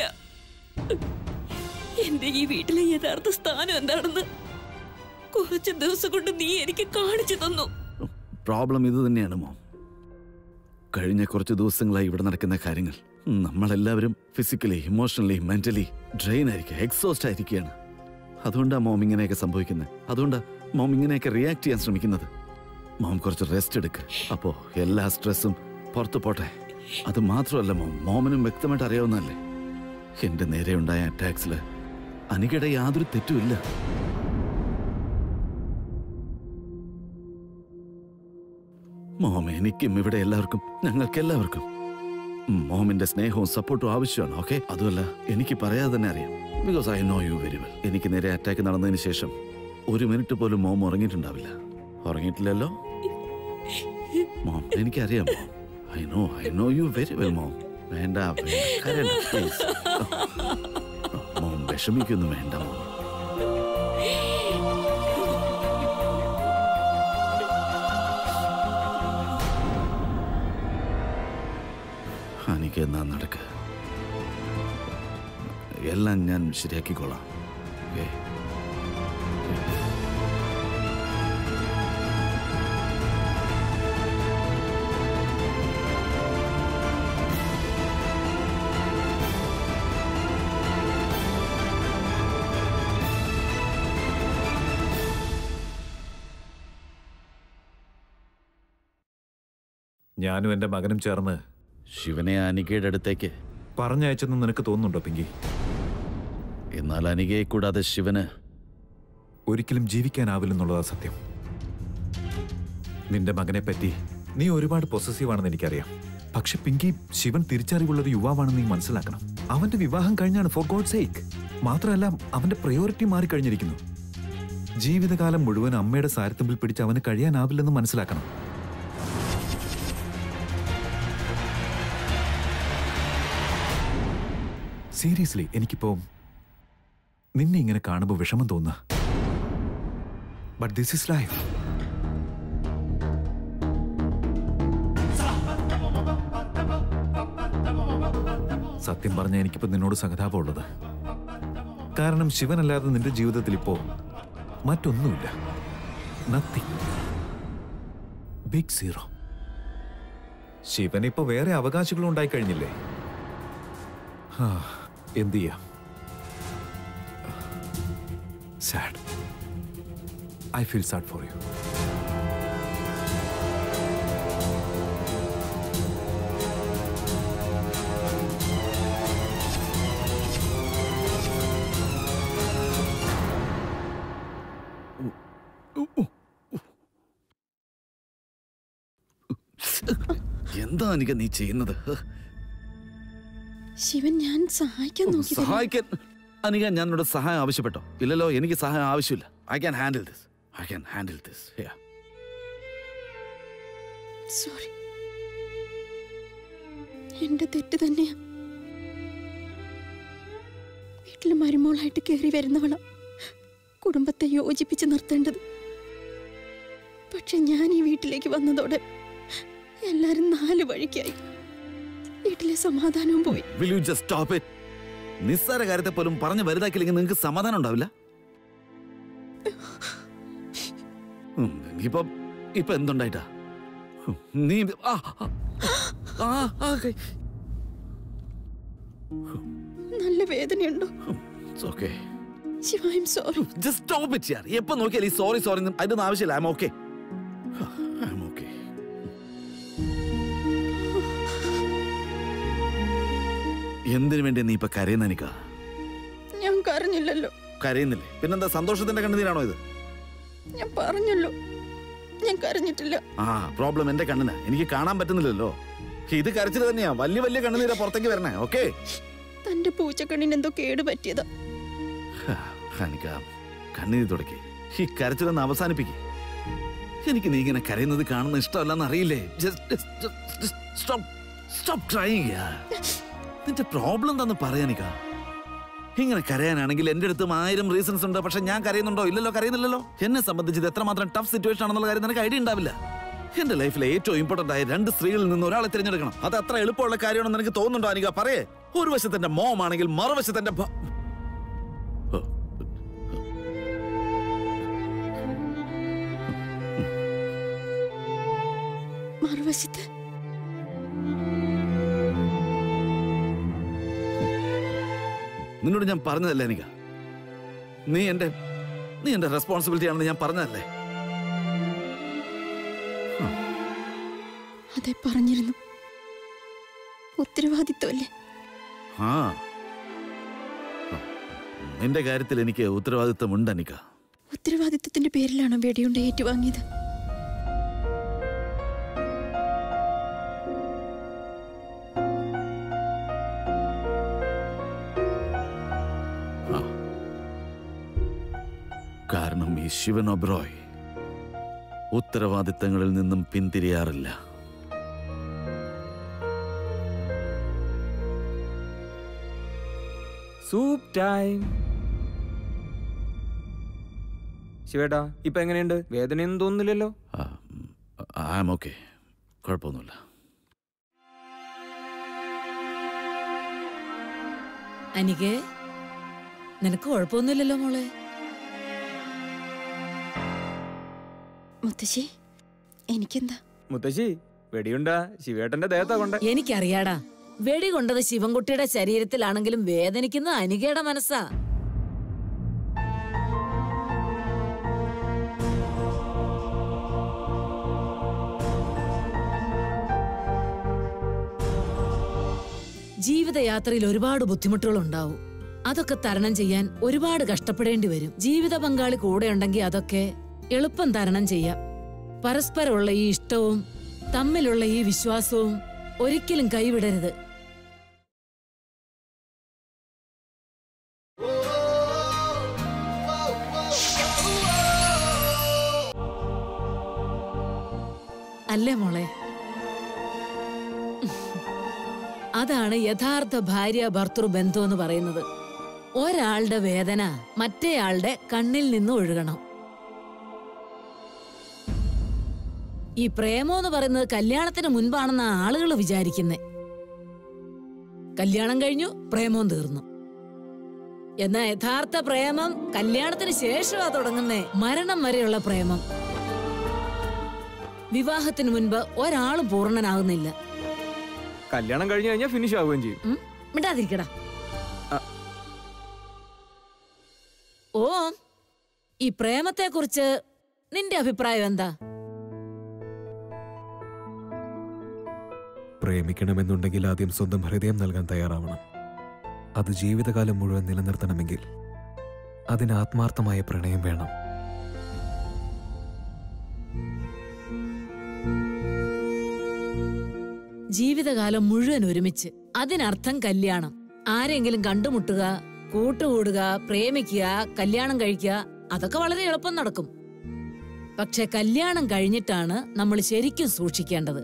എന്റെ ഈ വീട്ടിലെ യഥാർത്ഥ സ്ഥാനം എന്താണെന്ന് കുറച്ച് ദിവസം കൊണ്ട് നീ എനിക്ക് കാണിച്ചു തന്നു പ്രോബ്ലം ഇത് തന്നെയാണ് മോം കഴിഞ്ഞ കുറച്ച് ദിവസങ്ങളായി ഇവിടെ നടക്കുന്ന കാര്യങ്ങൾ നമ്മളെല്ലാവരും ഫിസിക്കലി ഇമോഷണലി മെന്റലി ഡ്രെയിൻ ആയിരിക്കുക എക്സോസ്റ്റ് ആയിരിക്കുകയാണ് അതുകൊണ്ടാ മോം ഇങ്ങനെയൊക്കെ സംഭവിക്കുന്നത് അതുകൊണ്ടാ മോം ഇങ്ങനെയൊക്കെ റിയാക്ട് ചെയ്യാൻ ശ്രമിക്കുന്നത് മോം കുറച്ച് റെസ്റ്റ് എടുക്ക് അപ്പോ എല്ലാ സ്ട്രെസ്സും പുറത്തു പോട്ടെ അത് മാത്രമല്ല മോം മോമനും വ്യക്തമായിട്ട് അറിയാവുന്നതല്ലേ എന്റെ നേരെ ഉണ്ടായ അറ്റാക്സിൽ അനികയുടെ യാതൊരു തെറ്റുമില്ല മോം എനിക്കും ഇവിടെ എല്ലാവർക്കും ഞങ്ങൾക്ക് എല്ലാവർക്കും മോമിന്റെ സ്നേഹവും സപ്പോർട്ടും ആവശ്യമാണ് ഓക്കെ അതുമല്ല എനിക്ക് പറയാതെ തന്നെ അറിയാം because I know you very well എനിക്ക് നേരെ അറ്റാക്ക് നടന്നതിന് ശേഷം ഒരു മിനിറ്റ് പോലും മോം ഉറങ്ങിയിട്ടുണ്ടാവില്ല ഉറങ്ങിയിട്ടില്ലല്ലോ മോം എനിക്കറിയാം mom I know I know you very well mom വേണ്ട വേണ്ട കരയണ്ട പ്ലീസ് മോം വിഷമിക്കൊന്നും വേണ്ട മോം എനിക്ക് എന്നാ നടക്ക് എല്ലാം ഞാൻ ശരിയാക്കിക്കോളാം ഏ ഞാനും എന്റെ മകനും ചേർന്ന് ശിവനെ അനികയുടെ അടുത്തേക്ക് പറഞ്ഞയച്ചെന്ന് നിനക്ക് തോന്നുന്നുണ്ടോ പിങ്കി എന്നാൽ അനികയെ കൂടാതെ ശിവന് ഒരിക്കലും ജീവിക്കാനാവില്ലെന്നുള്ളതാ സത്യം നിന്റെ മകനെ പറ്റി നീ ഒരുപാട് പൊസസീവ് ആണെന്ന് എനിക്കറിയാം പക്ഷെ പിങ്കി ശിവൻ തിരിച്ചറിവുള്ള ഒരു യുവാവാണെന്ന് നീ മനസ്സിലാക്കണം അവന്റെ വിവാഹം കഴിഞ്ഞാണ് ഫോർ ഗോഡ് സേക്ക് മാത്രമല്ല അവന്റെ പ്രയോറിറ്റി മാറിക്കഴിഞ്ഞിരിക്കുന്നു ജീവിതകാലം മുഴുവൻ അമ്മയുടെ സാരത്തുമ്പിൽ പിടിച്ച് അവന് കഴിയാനാവില്ലെന്ന് മനസ്സിലാക്കണം സീരിയസ്ലി എനിക്കിപ്പോ നിന്നെ ഇങ്ങനെ കാണുമ്പോൾ വിഷമം തോന്നുക ബട്ട് ദിസ് ഇസ് ലൈഫ് സത്യം പറഞ്ഞ എനിക്കിപ്പോ നിന്നോട് സഹതാപം ഉള്ളത് കാരണം ശിവനല്ലാതെ നിന്റെ ജീവിതത്തിൽ ഇപ്പോ മറ്റൊന്നുമില്ല നത്തിങ് ബിഗ് സീറോ ശിവൻ ഇപ്പൊ വേറെ അവകാശങ്ങളും ഉണ്ടായി കഴിഞ്ഞില്ലേ ഹാ, എന്ത് ചെയ്യാം sad I feel sad for you എന്താ അനിക നീ ചെയ്യുന്നത് ശിവൻ ഞാൻ സഹായിക്കാൻ നോക്കി സഹായിക്കാൻ അനിക ഞാൻ നിന്നോട് സഹായം ആവശ്യപ്പെട്ടോ ഇല്ലല്ലോ എനിക്ക് സഹായം ആവശ്യമില്ല I can handle this I can handle this sorry എന്റെ തെറ്റ് തന്നെയാ വീട്ടിൽ മരുമോളായിട്ട് കയറി വരുന്നവളാ കുടുംബത്തെ യോജിപ്പിച്ച് നിർത്തേണ്ടത് പക്ഷെ ഞാൻ ഈ വീട്ടിലേക്ക് വന്നതോടെ എല്ലാരും നാല് വഴിക്കായി വീട്ടിലെ സമാധാനവും പോയി will you just stop it നിസ്സാര കാര്യത്തെ പോലും പറഞ്ഞു വലുതാക്കിയില്ലെങ്കിൽ നിങ്ങൾക്ക് സമാധാനം ഉണ്ടാവില്ല ഉം, ഇപ്പൊ ഇപ്പൊ എന്തുണ്ടായിട്ടാ ഉം, നീ ആ, ആ, ആ, ആ, കൈ. നല്ല വേദനയുണ്ടോ It's okay. Shiva I'm sorry Just stop it, yaar. എപ്പോ നോക്കിയാൽ ഈ സോറി സോറി അതിന്റെ ആവശ്യമില്ല I'm okay I'm okay എന്തിനു വേണ്ടി നീ ഇപ്പൊ കരയുന്ന എനിക്കാ ഞാൻ കരഞ്ഞില്ലല്ലോ കരയുന്നില്ലേ പിന്നെന്താ സന്തോഷത്തിന്റെ കണ്ണുനീരാണോ ഇത് ഞാൻ പറഞ്ഞല്ലോ ഞാൻ കരഞ്ഞിട്ടില്ല ആ പ്രോബ്ലം എന്റെ കണ്ണിനാ എനിക്ക് കാണാൻ പറ്റുന്നില്ലല്ലോ ഇത് കരച്ചിൽ തന്നെയാ വലിയ വലിയ കണ്ണുനീരാ പുറത്തേക്ക് വരണേ ഓക്കെ തന്റെ പൂച്ചക്കണ്ണിന് എന്തോ കേട് പറ്റിയതാ ഹനിക കണ്ണീര് തുടക്കി ഈ കരച്ചിലൊന്ന് അവസാനിപ്പിക്കേ എനിക്ക് നീ ഇങ്ങനെ കരയുന്നത് കാണുന്ന ഇഷ്ടമല്ലെന്ന് അറിയില്ലേ സ്റ്റോപ്പ് ട്രൈങ് നിന്റെ പ്രോബ്ലം എന്താന്ന് പറയാനിക്ക ഇങ്ങനെ കരയാനാണെങ്കിൽ എന്റെ അടുത്തും ആയിരം റീസൺസ് ഉണ്ട് പക്ഷെ ഞാൻ കരയുന്നുണ്ടോ ഇല്ലല്ലോ കരയുന്നില്ലല്ലോ എന്നെ സംബന്ധിച്ച് ഇത് എത്രമാത്രം ടഫ് സിറ്റുവേഷൻ ആണെന്നുള്ള കാര്യം നിനക്ക് ഐഡിയ ഉണ്ടാവില്ല എന്റെ ലൈഫിലെ ഏറ്റവും ഇമ്പോർട്ടന്റ് ആയ രണ്ട് സ്ത്രീകളിൽ നിന്ന് ഒരാളെ തിരഞ്ഞെടുക്കണം അത് അത്ര എളുപ്പമുള്ള കാര്യമാണെന്ന് എനിക്ക് തോന്നുന്നുണ്ടോ അനിക പറയേ ഒരു വശത്ത് എന്റെ മോം ആണെങ്കിൽ മറുവശത്ത് എന്റെ ഭ- ഓ, മറുവശത്ത് നിന്നോട് ഞാൻ പറഞ്ഞതല്ലേ എനിക്ക് നീ എന്റെ നീ എന്റെ റെസ്പോൺസിബിലിറ്റി ആണെന്ന് ഞാൻ പറഞ്ഞതല്ലേ അതെ പറഞ്ഞിരുന്നു ഉത്തരവാദിത്വമല്ലേ ആ നിന്റെ കാര്യത്തിൽ എനിക്ക് ഉത്തരവാദിത്വമുണ്ട് അനിക ഉത്തരവാദിത്വത്തിന്റെ പേരിലാണോ വെടിയുണ്ട ഏറ്റുവാങ്ങിയത് ആ. കാരണം ഈ ശിവൻ ഒബ്രോയ് ഉത്തരവാദിത്തങ്ങളിൽ നിന്നും പിന്തിരിയാറില്ല സൂപ്പ് ടൈം ശിവേട്ടാ ഇപ്പൊ എങ്ങനെയുണ്ട് വേദനയൊന്നും തോന്നുന്നില്ലല്ലോ ഐ ആം ഓക്കെ കുഴപ്പമൊന്നുമില്ല അനികേ നിനക്ക് കുഴപ്പമൊന്നുമില്ലല്ലോ മോളെ മുത്തശ്ശി എനിക്കെന്താ മുത്തശ്ശി വെടിയുണ്ട ശിവേട്ടന്റെ ദേഹത്താ കൊണ്ട് എനിക്കറിയാടാ വെടി കൊണ്ടത് ശിവൻകുട്ടിയുടെ ശരീരത്തിലാണെങ്കിലും വേദനിക്കുന്നത് അനികയുടെ മനസ്സാ ജീവിതയാത്രയിൽ ഒരുപാട് ബുദ്ധിമുട്ടുകൾ ഉണ്ടാവും അതൊക്കെ തരണം ചെയ്യാൻ ഒരുപാട് കഷ്ടപ്പെടേണ്ടി വരും ജീവിത പങ്കാളി കൂടെ ഉണ്ടെങ്കിൽ അതൊക്കെ എളുപ്പം തരണം ചെയ്യാം പരസ്പരമുള്ള ഈ ഇഷ്ടവും തമ്മിലുള്ള ഈ വിശ്വാസവും ഒരിക്കലും കൈവിടരുത് അല്ലേ മോളെ അതാണ് യഥാർത്ഥ ഭാര്യ ഭർത്തൃ ബന്ധം എന്ന് പറയുന്നത് ഒരാളുടെ വേദന മറ്റേയാളുടെ കണ്ണിൽ നിന്ന് ഒഴുകണം ഈ പ്രേമം എന്ന് പറയുന്നത് കല്യാണത്തിന് മുൻപാണെന്ന ആളുകൾ വിചാരിക്കുന്നേ കല്യാണം കഴിഞ്ഞു പ്രേമവും തീർന്നു എന്നാ യഥാർത്ഥ പ്രേമം കല്യാണത്തിന് ശേഷമാ തുടങ്ങുന്നേ മരണം വരെയുള്ള പ്രേമം വിവാഹത്തിന് മുൻപ് ഒരാളും പൂർണ്ണനാകുന്നില്ല കല്യാണം കഴിഞ്ഞു കഴിഞ്ഞാൽ ഫിനിഷ് ആവുകയും ചെയ്യും ഉം? മിണ്ടാതിരിക്കടാ ആ. ഓ ഈ പ്രേമത്തെ കുറിച്ച് നിന്റെ അഭിപ്രായം എന്താ പ്രേമിക്കണമെന്നുണ്ടെങ്കിൽ ആദ്യം സ്വന്തം ഹൃദയം നൽകാൻ തയ്യാറാവണം അത് ജീവിതകാലം മുഴുവൻ നിലനിർത്തണമെങ്കിൽ അതിന് ആത്മാർത്ഥമായ പ്രണയം വേണം ജീവിതകാലം മുഴുവൻ ഒരുമിച്ച് അതിനർത്ഥം കല്യാണം ആരെങ്കിലും കണ്ടുമുട്ടുക കൂട്ടുകൂടുക പ്രേമിക്കുക കല്യാണം കഴിക്കുക അതൊക്കെ വളരെ എളുപ്പം നടക്കും പക്ഷെ കല്യാണം കഴിഞ്ഞിട്ടാണ് നമ്മൾ ശരിക്കും സൂക്ഷിക്കേണ്ടത്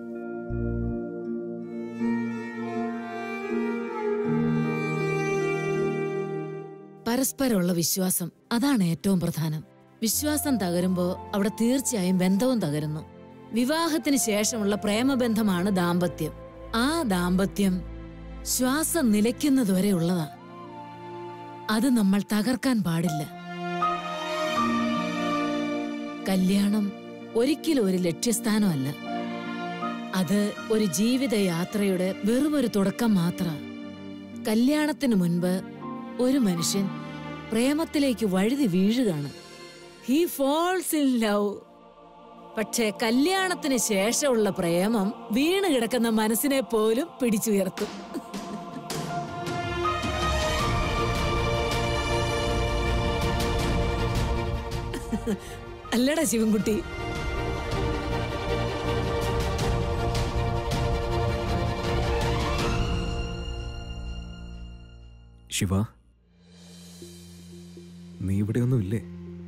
പരസ്പരമുള്ള വിശ്വാസം അതാണ് ഏറ്റവും പ്രധാനം വിശ്വാസം തകരുമ്പോ അവിടെ തീർച്ചയായും ബന്ധവും തകരുന്നു വിവാഹത്തിന് ശേഷമുള്ള പ്രേമബന്ധമാണ് ദാമ്പത്യം ആ ദാമ്പത്യം ശ്വാസം നിലയ്ക്കുന്നതുവരെ ഉള്ളതാ അത് നമ്മൾ തകർക്കാൻ പാടില്ല കല്യാണം ഒരിക്കലും ഒരു ലക്ഷ്യസ്ഥാനമല്ല അത് ഒരു ജീവിതയാത്രയുടെ വെറുമൊരു തുടക്കം മാത്ര കല്യാണത്തിന് മുൻപ് ഒരു മനുഷ്യൻ പ്രേമത്തിലേക്ക് വഴുതി വീഴുകയാണ് ഹി ഫോൾസ് ഇൻ ലവ് പക്ഷേ കല്യാണത്തിന് ശേഷമുള്ള പ്രേമം വീണ് കിടക്കുന്ന മനസ്സിനെ പോലും പിടിച്ചുയർത്തും അല്ലടാ ശിവൻകുട്ടി ശിവ നീ ഇവിടെയൊന്നും ഇല്ലേ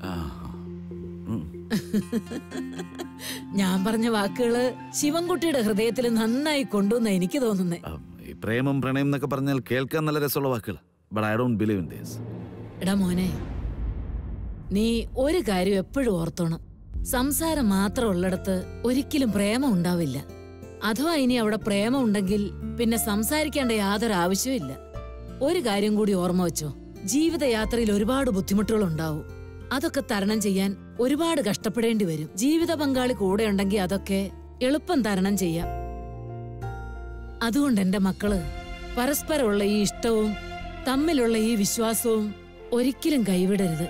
ഞാൻ പറഞ്ഞ വാക്കുകള് ശിവൻകുട്ടിയുടെ ഹൃദയത്തിൽ നന്നായി കൊണ്ടുവന്ന എനിക്ക് തോന്നുന്നേ ഈ പ്രേമം പ്രണയം എന്നൊക്കെ പറഞ്ഞാൽ കേൾക്കാൻ നല്ല രസമുള്ള വാക്കുകൾ but I don't believe in this എടാ മോനെ നീ ഒരു കാര്യം എപ്പോഴും ഓർത്തോണം സംസാരം മാത്രം ഉള്ളിടത്ത് ഒരിക്കലും പ്രേമം ഉണ്ടാവില്ല അഥവാ ഇനി അവിടെ പ്രേമം ഉണ്ടെങ്കിൽ പിന്നെ സംസാരിക്കേണ്ട യാതൊരു ആവശ്യവും ഒരു കാര്യം കൂടി ഓർമ്മ വെച്ചോ ജീവിതയാത്രയിൽ ഒരുപാട് ബുദ്ധിമുട്ടുകൾ ഉണ്ടാവും അതൊക്കെ തരണം ചെയ്യാൻ ഒരുപാട് കഷ്ടപ്പെടേണ്ടി വരും ജീവിത പങ്കാളി കൂടെ ഉണ്ടെങ്കിൽ അതൊക്കെ എളുപ്പം തരണം ചെയ്യാം അതുകൊണ്ട് എന്റെ മക്കള് പരസ്പരമുള്ള ഈ ഇഷ്ടവും തമ്മിലുള്ള ഈ വിശ്വാസവും ഒരിക്കലും കൈവിടരുത്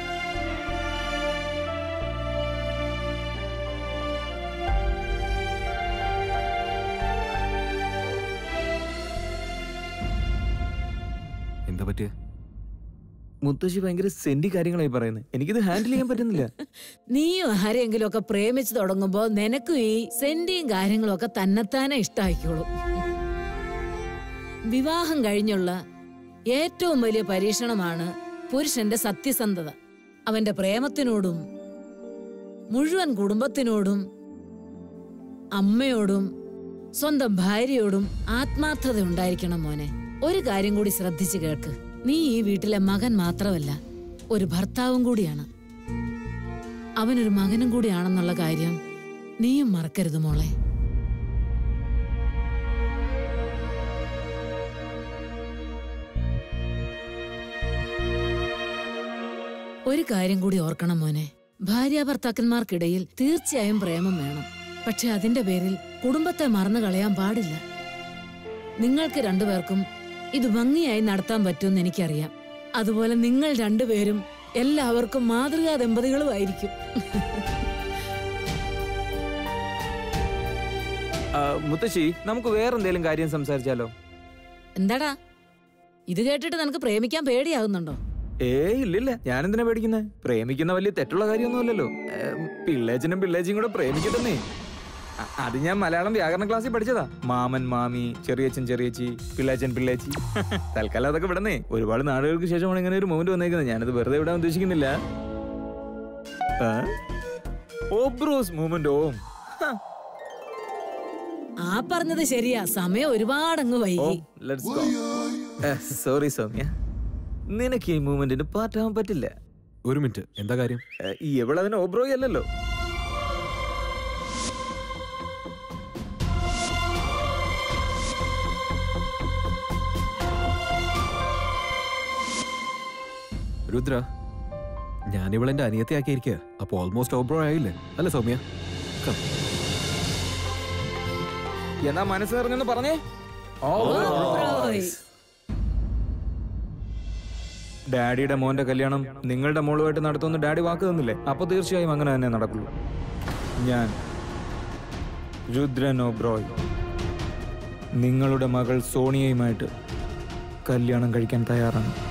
എന്താ പറ്റിയ മുത്തശ്ശി ഭയങ്കര സെന്റി കാര്യങ്ങളായി പറയുന്നത് എനിക്കിത് ഹാൻഡിൽ ചെയ്യാൻ പറ്റുന്നില്ല നീയും ആരെങ്കിലും ഒക്കെ പ്രേമിച്ചു തുടങ്ങുമ്പോ നിനക്കും ഈ സെന്റിയും കാര്യങ്ങളും ഒക്കെ തന്നെത്താനെ ഇഷ്ടമായിക്കോളും വിവാഹം കഴിഞ്ഞുള്ള ഏറ്റവും വലിയ പരീക്ഷണമാണ് പുരുഷന്റെ സത്യസന്ധത അവന്റെ പ്രേമത്തിനോടും മുഴുവൻ കുടുംബത്തിനോടും അമ്മയോടും സ്വന്തം ഭാര്യയോടും ആത്മാർത്ഥത ഉണ്ടായിരിക്കണം മോനെ ഒരു കാര്യം കൂടി ശ്രദ്ധിച്ചു കേൾക്ക് നീ ഈ വീട്ടിലെ മകൻ മാത്രമല്ല ഒരു ഭർത്താവും കൂടിയാണ് അവനൊരു മകനും കൂടിയാണെന്നുള്ള കാര്യം നീയും മറക്കരുത് മോളെ ഒരു കാര്യം കൂടി ഓർക്കണം മോനെ ഭാര്യ ഭർത്താക്കന്മാർക്കിടയിൽ തീർച്ചയായും പ്രേമം വേണം പക്ഷെ അതിന്റെ പേരിൽ കുടുംബത്തെ മറന്നു കളയാൻ പാടില്ല നിങ്ങൾക്ക് രണ്ടുപേർക്കും ഇത് ഭംഗിയായി നടത്താൻ പറ്റുമെന്ന് എനിക്കറിയാം അതുപോലെ നിങ്ങൾ രണ്ടുപേരും എല്ലാവർക്കും മാതൃകാ ദമ്പതികളുമായിരിക്കും ആ, മുത്തശ്ശി നമുക്ക് വേറെന്തേലും കാര്യം സംസാരിച്ചാലോ എന്താടാ ഇത് കേട്ടിട്ട് നിനക്ക് പ്രേമിക്കാൻ പേടിയാകുന്നുണ്ടോ ഏ ഇല്ലില്ല ഞാനെന്തിനാ പേടിക്കുന്നത് പ്രേമിക്കുന്ന വലിയ തെറ്റുള്ള കാര്യമൊന്നുമല്ലല്ലോ ഏ, പിള്ളേച്ചനും പിള്ളേച്ചിയും കൂടെ പ്രേമിക്കട്ടെന്നേ അ- അത് ഞാൻ മലയാളം വ്യാകരണ ക്ലാസ്സിൽ പഠിച്ചതാ മാമൻ മാമി ചെറിയച്ചൻ ചെറിയച്ചി പിള്ളേച്ചൻ പിള്ളേച്ചി തൽക്കാലം അതൊക്കെ വിടന്നേ ഒരുപാട് നാളുകൾക്ക് ശേഷമാണ് ഇങ്ങനെ ഒരു മൂമെന്റ് വന്നേക്കുന്നത് ഞാനത് വെറുതെ വിടാൻ ഉദ്ദേശിക്കുന്നില്ല ആ? ഓബ്രോസ് മൂമെന്റ് ഓം ഹ. ആ പറഞ്ഞത് ശരിയാ സമയം ഒരുപാടങ്ങ് ഓ വൈകി ലെറ്റ്സ് ഗോ സോറി സൗമ്യ നിനക്ക് ഈ മൂവ്മെന്റിന് പാറ്റാൻ പറ്റില്ല ഒരു മിനിറ്റ് എന്താ കാര്യം ഏ, ഈ എവിടെ അതിന് ഓബ്രോയി അല്ലല്ലോ രുദ്ര ഞാൻ ഇവളെന്റെ അനിയത്തിയാക്കിയിരിക്കുക അപ്പൊ ഓൾമോസ്റ്റ് ഓബ്രോ ആയില്ലേ അല്ലേ സൗമ്യ Come. എന്നാ മനസ്സ് നിറഞ്ഞെന്ന് പറഞ്ഞേ ഡാഡിയുടെ മോന്റെ കല്യാണം നിങ്ങളുടെ മോളുമായിട്ട് നടത്തുമെന്ന് ഡാഡി വാക്ക് തന്നില്ലേ അപ്പൊ തീർച്ചയായും അങ്ങനെ തന്നെ നടക്കുള്ളൂ ഞാൻ രുദ്രൻ ഓബ്രോയ് നിങ്ങളുടെ മകൾ സോണിയയുമായിട്ട് കല്യാണം കഴിക്കാൻ തയ്യാറാണ്